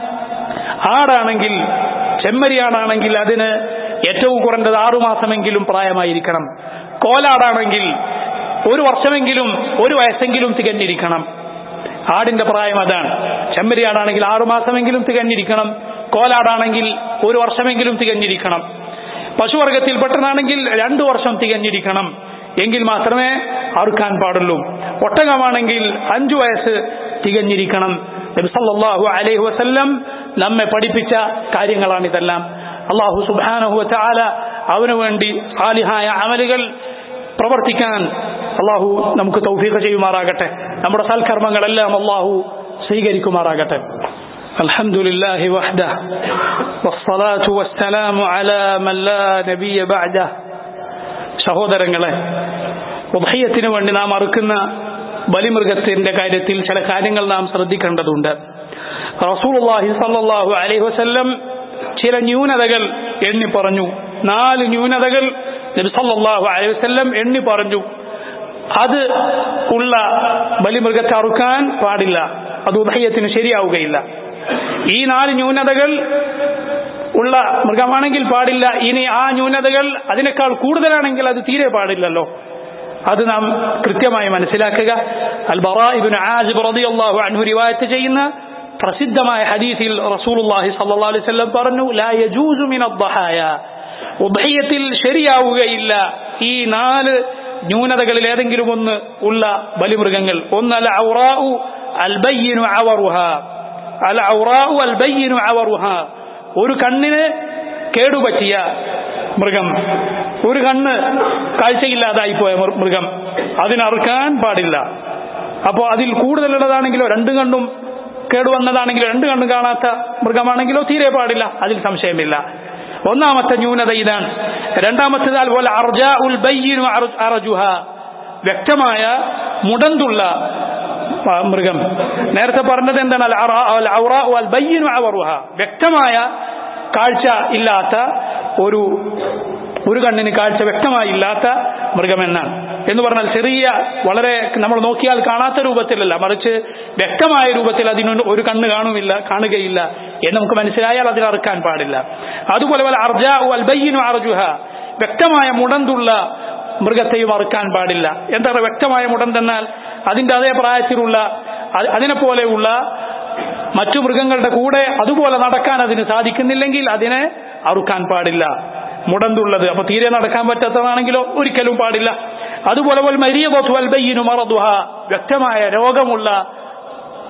ആടാണെങ്കിൽ ചെമ്മരിയാടാണെങ്കിൽ അതിന് ഏറ്റവും കുറഞ്ഞത് ആറുമാസമെങ്കിലും പ്രായമായിരിക്കണം കോലാടാണെങ്കിൽ ഒരു വർഷമെങ്കിലും ഒരു വയസ്സെങ്കിലും തികഞ്ഞിരിക്കണം ആടിന്റെ പ്രായം അതാണ് ചെമ്മരിയാടാണെങ്കിൽ ആറുമാസമെങ്കിലും തികഞ്ഞിരിക്കണം കോലാടാണെങ്കിൽ ഒരു വർഷമെങ്കിലും തികഞ്ഞിരിക്കണം പശുവർഗത്തിൽപ്പെട്ടതാണെങ്കിൽ രണ്ടു വർഷം തികഞ്ഞിരിക്കണം എങ്കിൽ മാത്രമേ അറുക്കാൻ പാടുള്ളൂ ഒട്ടകമാണെങ്കിൽ അഞ്ചു വയസ്സ് തികഞ്ഞിരിക്കണം നബിസല്ലാഹു അലൈഹി വസല്ലം നമ്മെ പഠിപ്പിച്ച കാര്യങ്ങളാണിതെല്ലാം അള്ളാഹു സുബാനഹു ചാല അവനു വേണ്ടി സാലിഹായ അമലുകൾ പ്രവർത്തിക്കാൻ അള്ളാഹു നമുക്ക് തൗഫീഖ ചെയ്യുമാറാകട്ടെ നമ്മുടെ സൽക്കർമ്മങ്ങളെല്ലാം അള്ളാഹു സ്വീകരിക്കുമാറാകട്ടെ الحمد لله وحده والصلاة والسلام على من لا نبي بعده സഹോദരങ്ങളെ ഉഭയത്തിനു വേണ്ടി നാം അറുക്കുന്ന ബലിമൃഗത്തിന്റെ കാര്യത്തിൽ ചില കാര്യങ്ങൾ നാം ശ്രദ്ധിക്കേണ്ടതുണ്ട് റസൂലുള്ളാഹി സല്ലല്ലാഹു അലൈഹി വസല്ലം ചില ന്യൂനതകൾ എണ്ണി പറഞ്ഞു നാല് ന്യൂനതകൾ നബി സല്ലല്ലാഹു അലൈഹി വസല്ലം എണ്ണി പറഞ്ഞു അത് ഉള്ള ബലിമൃഗത്തെ അറുക്കാൻ പാടില്ല അത് ഉഭയത്തിന് ശരിയാവുകയില്ല ഈ നാല് ന്യൂനതകൾ ഉള്ള മൃഗമാണെങ്കിൽ പാടില്ല ഇനി ആ ന്യൂനതകൾ അതിനേക്കാൾ കൂടുതലാണെങ്കിൽ അത് തീരെ പാടില്ലല്ലോ അത് നാം കൃത്യമായി മനസ്സിലാക്കുക അൽ ബറാഇബ്നു ആസിബ് റളിയല്ലാഹു അൻഹു റിവായത്ത് ചെയ്യുന്ന പ്രസിദ്ധമായ ഹദീസിൽ റസൂലുള്ളാഹി സ്വല്ലല്ലാഹു അലൈഹി വസല്ലം പറഞ്ഞു ലാ യജൂസു മിന അദ്ദഹായ ഉഭയത്തിൽ ശരിയാവുകയില്ല ഈ നാല് ന്യൂനതകളിൽ ഏതെങ്കിലും ഒന്ന് ഉള്ള ബലിമൃഗങ്ങൾ ഒന്ന് അൽ ഔറാഉ അൽ ബയ്യിനു അവറുഹ അൽ ഔറാഉ അൽ ബയ്യിനു അവറുഹ ഒരു കണ്ണിന് കേടുപറ്റിയ മൃഗം ഒരു കണ്ണ് കാഴ്ചയില്ലാതായി പോയ മൃഗം അതിനറുക്കാൻ പാടില്ല അപ്പോൾ അതിൽ കൂടുതലുള്ളതാണെങ്കിലോ രണ്ടു കണ്ണും കേടുവന്നതാണെങ്കിലോ രണ്ടു കണ്ണും കാണാത്ത മൃഗമാണെങ്കിലോ തീരെ പാടില്ല അതിൽ സംശയമില്ല ഒന്നാമത്തെ ന്യൂനത ഇതാണ് രണ്ടാമത്തേത് അതുപോലെ അർജ ഉൽ ബയ്യിനു അറജുഹ വ്യക്തമായ മുടന്തുള്ള മൃഗം നേരത്തെ പറഞ്ഞത് എന്താണ് അൽ ബയ്യിനു അവറുഹ വ്യക്തമായ കാഴ്ച ഇല്ലാത്ത ഒരു ഒരു കണ്ണിന് കാഴ്ച വ്യക്തമായി ഇല്ലാത്ത മൃഗമെന്നാണ് എന്ന് പറഞ്ഞാൽ ചെറിയ വളരെ നമ്മൾ നോക്കിയാൽ കാണാത്ത രൂപത്തിലല്ല മറിച്ച് വ്യക്തമായ രൂപത്തിൽ അതിന് ഒരു കണ്ണ് കാണുമില്ല കാണുകയില്ല എന്ന് നമുക്ക് മനസ്സിലായാൽ അതിൽ അറുക്കാൻ പാടില്ല അതുപോലെ പോലെ അർജ അൽബയ്യനു അർജുഹ വ്യക്തമായ മുടന്തുള്ള മൃഗത്തെയും അറുക്കാൻ പാടില്ല എന്താണ് വ്യക്തമായ മുടന്തെന്നാൽ അതിന്റെ അതേ പ്രായത്തിലുള്ള അതിനെ പോലെയുള്ള മറ്റു മൃഗങ്ങളുടെ കൂടെ അതുപോലെ നടക്കാൻ അതിന് സാധിക്കുന്നില്ലെങ്കിൽ അതിനെ അറുക്കാൻ പാടില്ല മുടന്തുള്ളത് അപ്പൊ തീരെ നടക്കാൻ പറ്റാത്തതാണെങ്കിലോ ഒരിക്കലും പാടില്ല അതുപോലെ വ്യക്തമായ രോഗമുള്ള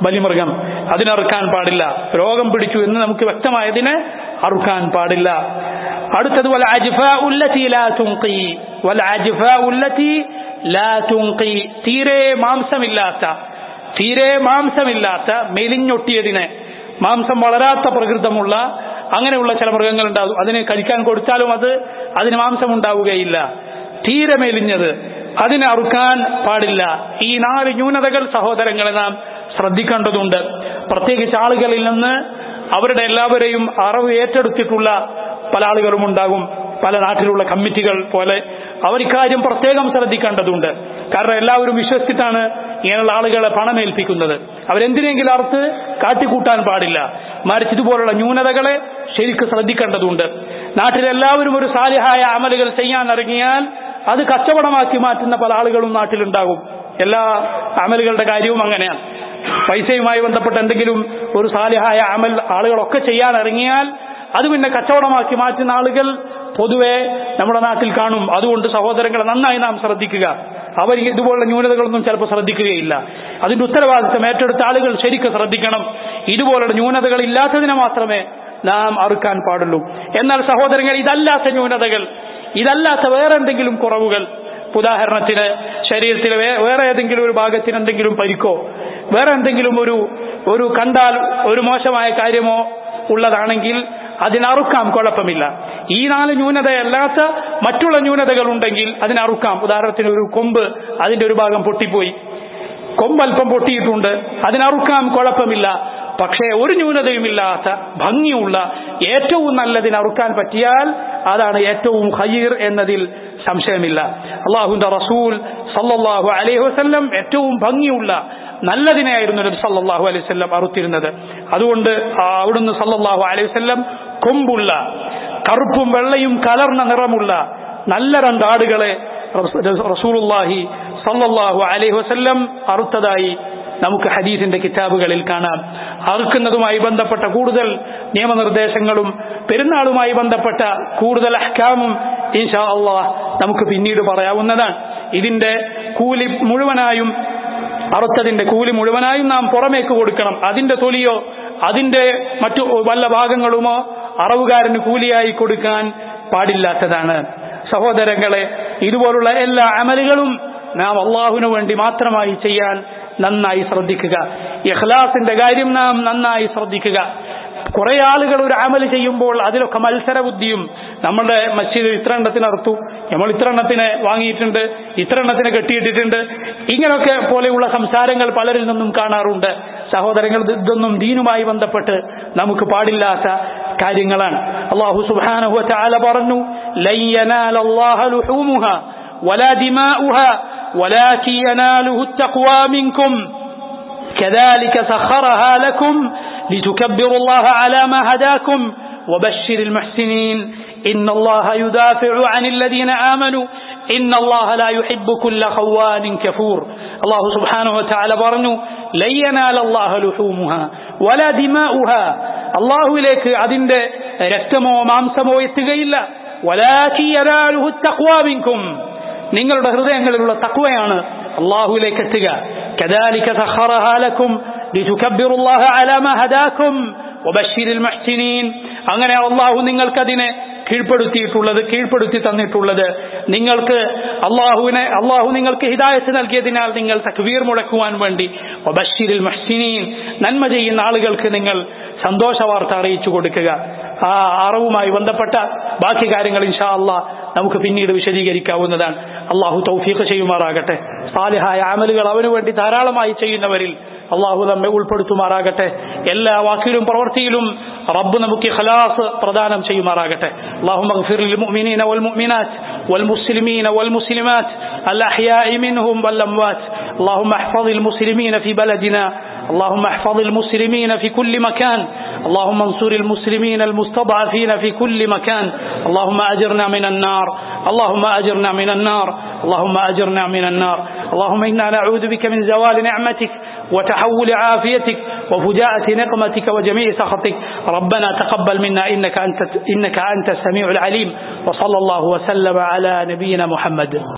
ബലിമൃഗം അതിനറുക്കാൻ പാടില്ല രോഗം പിടിച്ചു എന്ന് നമുക്ക് വ്യക്തമായതിനെ അറുക്കാൻ പാടില്ല അടുത്തത് വൽ അജ്ഫാ ഉല്ലതി ലാ തുൻഖി വൽ അജ്ഫാ ഉല്ലതി ലാ തുൻഖി തീരെ മാംസമില്ലാത്ത തീരെ മാംസമില്ലാത്ത മെലിഞ്ഞൊട്ടിയതിനെ മാംസം വളരാത്ത പ്രകൃതമുള്ള അങ്ങനെയുള്ള ചില മൃഗങ്ങൾ ഉണ്ടാകും അതിന് കഴിക്കാൻ കൊടുത്താലും അത് അതിന് മാംസം ഉണ്ടാവുകയില്ല തീരെ മെലിഞ്ഞത് അതിനെ അറുക്കാൻ പാടില്ല ഈ നാല് ന്യൂനതകൾ സഹോദരങ്ങളെ നാം ശ്രദ്ധിക്കേണ്ടതുണ്ട് പ്രത്യേകിച്ച് ആളുകളിൽ നിന്ന് അവരുടെ എല്ലാവരെയും അറിവ് ഏറ്റെടുത്തിട്ടുള്ള പല ആളുകളും ഉണ്ടാകും പല നാട്ടിലുള്ള കമ്മിറ്റികൾ പോലെ അവർ ഇക്കാര്യം പ്രത്യേകം ശ്രദ്ധിക്കേണ്ടതുണ്ട് കാരണം എല്ലാവരും വിശ്വസിച്ചിട്ടാണ് ഇങ്ങനെയുള്ള ആളുകളെ പണമേൽപ്പിക്കുന്നത് അവരെന്തിനെങ്കിലും അറുത്ത് കാട്ടിക്കൂട്ടാൻ പാടില്ല മറിച്ച് ഇതുപോലുള്ള ന്യൂനതകളെ ശരിക്കും ശ്രദ്ധിക്കേണ്ടതുണ്ട് നാട്ടിലെല്ലാവരും ഒരു സാലിഹായ അമലുകൾ ചെയ്യാൻ ഇറങ്ങിയാൽ അത് കച്ചവടമാക്കി മാറ്റുന്ന പല ആളുകളും നാട്ടിലുണ്ടാകും എല്ലാ അമലുകളുടെ കാര്യവും അങ്ങനെയാണ് പൈസയുമായി ബന്ധപ്പെട്ട എന്തെങ്കിലും ഒരു സാലിഹായ അമൽ ആളുകളൊക്കെ ചെയ്യാൻ ഇറങ്ങിയാൽ അത് പിന്നെ കച്ചവടമാക്കി മാറ്റുന്ന ആളുകൾ പൊതുവെ നമ്മുടെ നാട്ടിൽ കാണും അതുകൊണ്ട് സഹോദരങ്ങളെ നന്നായി നാം ശ്രദ്ധിക്കുക അവർ ഇതുപോലുള്ള ന്യൂനതകളൊന്നും ചിലപ്പോൾ ശ്രദ്ധിക്കുകയില്ല അതിന്റെ ഉത്തരവാദിത്തം ഏറ്റെടുത്ത ആളുകൾ ശരിക്കും ശ്രദ്ധിക്കണം ഇതുപോലുള്ള ന്യൂനതകൾ ഇല്ലാത്തതിനെ മാത്രമേ നാം അറുക്കാൻ പാടുള്ളൂ എന്നാൽ സഹോദരങ്ങൾ ഇതല്ലാത്ത ന്യൂനതകൾ ഇതല്ലാത്ത വേറെ എന്തെങ്കിലും കുറവുകൾ ഉദാഹരണത്തിന് ശരീരത്തിലെ വേറെ ഏതെങ്കിലും ഒരു ഭാഗത്തിന് എന്തെങ്കിലും പരിക്കോ വേറെ എന്തെങ്കിലും ഒരു ഒരു കണ്ടാൽ ഒരു മോശമായ കാര്യമോ ഉള്ളതാണെങ്കിൽ അതിനറുക്കാം കുഴപ്പമില്ല ഈ നാല് ന്യൂനതയല്ലാത്ത മറ്റുള്ള ന്യൂനതകൾ ഉണ്ടെങ്കിൽ അതിനറുക്കാം ഉദാഹരണത്തിന് ഒരു കൊമ്പ് അതിന്റെ ഒരു ഭാഗം പൊട്ടിപ്പോയി കൊമ്പ് അല്പം പൊട്ടിയിട്ടുണ്ട് അതിനറുക്കാം കുഴപ്പമില്ല പക്ഷേ ഒരു ന്യൂനതയുമില്ലാത്ത ഭംഗിയുള്ള ഏറ്റവും നല്ലതിന് അറുക്കാൻ പറ്റിയാൽ അതാണ് ഏറ്റവും ഹയീർ എന്നതിൽ സംശയമില്ല അള്ളാഹുന്റെ റസൂൽ സല്ലല്ലാഹു അലൈഹി വസല്ലം ഏറ്റവും ഭംഗിയുള്ള നല്ലതിനെയായിരുന്നു നബി സല്ലല്ലാഹു അലൈഹി വസല്ലം അറുത്തിരുന്നത് അതുകൊണ്ട് അവിടുന്ന് സല്ലല്ലാഹു അലൈഹി വസല്ലം കൊമ്പുള്ള കറുപ്പും വെള്ളയും കലർന്ന നിറമുള്ള നല്ല രണ്ടാടുകളെ റസൂലുള്ളാഹി സല്ലല്ലാഹു അലൈഹി വസല്ലം അറുത്തതായി നമുക്ക് ഹദീസിന്റെ കിതാബുകളിൽ കാണാം അറുക്കുന്നതുമായി ബന്ധപ്പെട്ട കൂടുതൽ നിയമനിർദ്ദേശങ്ങളും പെരുന്നാളുമായി ബന്ധപ്പെട്ട കൂടുതൽ അഹ്കാമും ഇൻഷാ അള്ളാഹ് നമുക്ക് പിന്നീട് പറയാവുന്നതാണ് ഇതിന്റെ കൂലി മുഴുവനായും അറുത്തതിന്റെ കൂലി മുഴുവനായും നാം പുറമേക്ക് കൊടുക്കണം അതിന്റെ തൊലിയോ അതിന്റെ മറ്റു വല്ല ഭാഗങ്ങളുമോ അറവുകാരന് കൂലിയായി കൊടുക്കാൻ പാടില്ലാത്തതാണ് സഹോദരങ്ങളെ ഇതുപോലുള്ള എല്ലാ അമലുകളും നാം അള്ളാഹുവിനു വേണ്ടി മാത്രമായി ചെയ്യാൻ നന്നായി ശ്രദ്ധിക്കുക ഇഖ്ലാസിന്റെ കാര്യം നാം നന്നായി ശ്രദ്ധിക്കുക കുറെ ആളുകൾ ഒരു അമൽ ചെയ്യുമ്പോൾ അതിലൊക്കെ മത്സര ബുദ്ധിയും നമ്മുടെ മസ്ജിദ് ഇത്ര എണ്ണത്തിന് അറുത്തു നമ്മൾ ഇത്ര എണ്ണത്തിന് വാങ്ങിയിട്ടുണ്ട് ഇത്ര എണ്ണത്തിന് കെട്ടിയിട്ടിട്ടുണ്ട് ഇങ്ങനെയൊക്കെ പോലെയുള്ള സംസാരങ്ങൾ പലരിൽ നിന്നും കാണാറുണ്ട് സഹോദരങ്ങൾ ഇതൊന്നും ദീനുമായി ബന്ധപ്പെട്ട് നമുക്ക് പാടില്ലാത്ത കാര്യങ്ങളാണ് അള്ളാഹു സുബാനഹു ചാല പറഞ്ഞു ولا دماؤها ولكن يناله التقوى منكم كذلك سخرها لكم لتكبروا الله على ما هداكم وبشر المحسنين إن الله يدافع عن الذين آمنوا إن الله لا يحب كل خوان كفور الله سبحانه وتعالى برنو لن ينال الله لحومها ولا دماؤها الله إليك عدند രക്തമോ മാംസമോ എത്തുകയില്ല ولكن يناله التقوى منكم നിങ്ങളുടെ ഹൃദയങ്ങളിലുള്ള തക്വയാണ് അള്ളാഹുവിലേക്ക് എത്തുക كذلك سخرها لكم لتكبروا الله على ما هداكم وبشر المحسنين അങ്ങനെ അള്ളാഹു നിങ്ങൾക്കതിനെ കീഴ്പ്പെടുത്തിയിട്ടുള്ളത് കീഴ്പ്പെടുത്തി തന്നിട്ടുള്ളത് നിങ്ങൾക്ക് അള്ളാഹുവിനെ അള്ളാഹു നിങ്ങൾക്ക് ഹിദായത്ത് നൽകിയതിനാൽ നിങ്ങൾ തക്വീർ മുടക്കുവാൻ വേണ്ടി ബഷീരിൽ മഹ്സിനീൻ നന്മ ചെയ്യുന്ന ആളുകൾക്ക് നിങ്ങൾ സന്തോഷ വാർത്ത അറിയിച്ചു കൊടുക്കുക ആ അറിവുമായി ബന്ധപ്പെട്ട ബാക്കി കാര്യങ്ങൾ ഇൻഷാ അള്ളാഹ് നമുക്ക് പിന്നീട് വിശദീകരിക്കാവുന്നതാണ് അള്ളാഹു തൗഫീഖ് ചെയ്യുമാറാകട്ടെ സാലിഹായ അമലുകൾ അവനു വേണ്ടി ധാരാളമായി ചെയ്യുന്നവരിൽ അള്ളാഹു നമ്മെ ഉൾപ്പെടുത്തുമാറാകട്ടെ എല്ലാ വാക്കിലും പ്രവൃത്തിയിലും റബ്ബ് നമുക്ക് ഖലാസ് പ്രദാനം ചെയ്യുമാറാകട്ടെ اللهم اغفر للمؤمنين والمؤمنات والمسلمين والمسلمات الأحياء منهم والأموات اللهم احفظ المسلمين في بلدنا اللهم احفظ المسلمين في كل مكان اللهم انصر المسلمين المستضعفين في كل مكان اللهم أجرنا من النار اللهم أجرنا من النار اللهم أجرنا من النار اللهم إنا نعوذ بك من زوال نعمتك وتحول عافيتك وفجاءة نقمتك وجميع سخطك ربنا تقبل منا إنك أنت, إنك أنت السميع العليم وصلى الله وسلم على نبينا محمد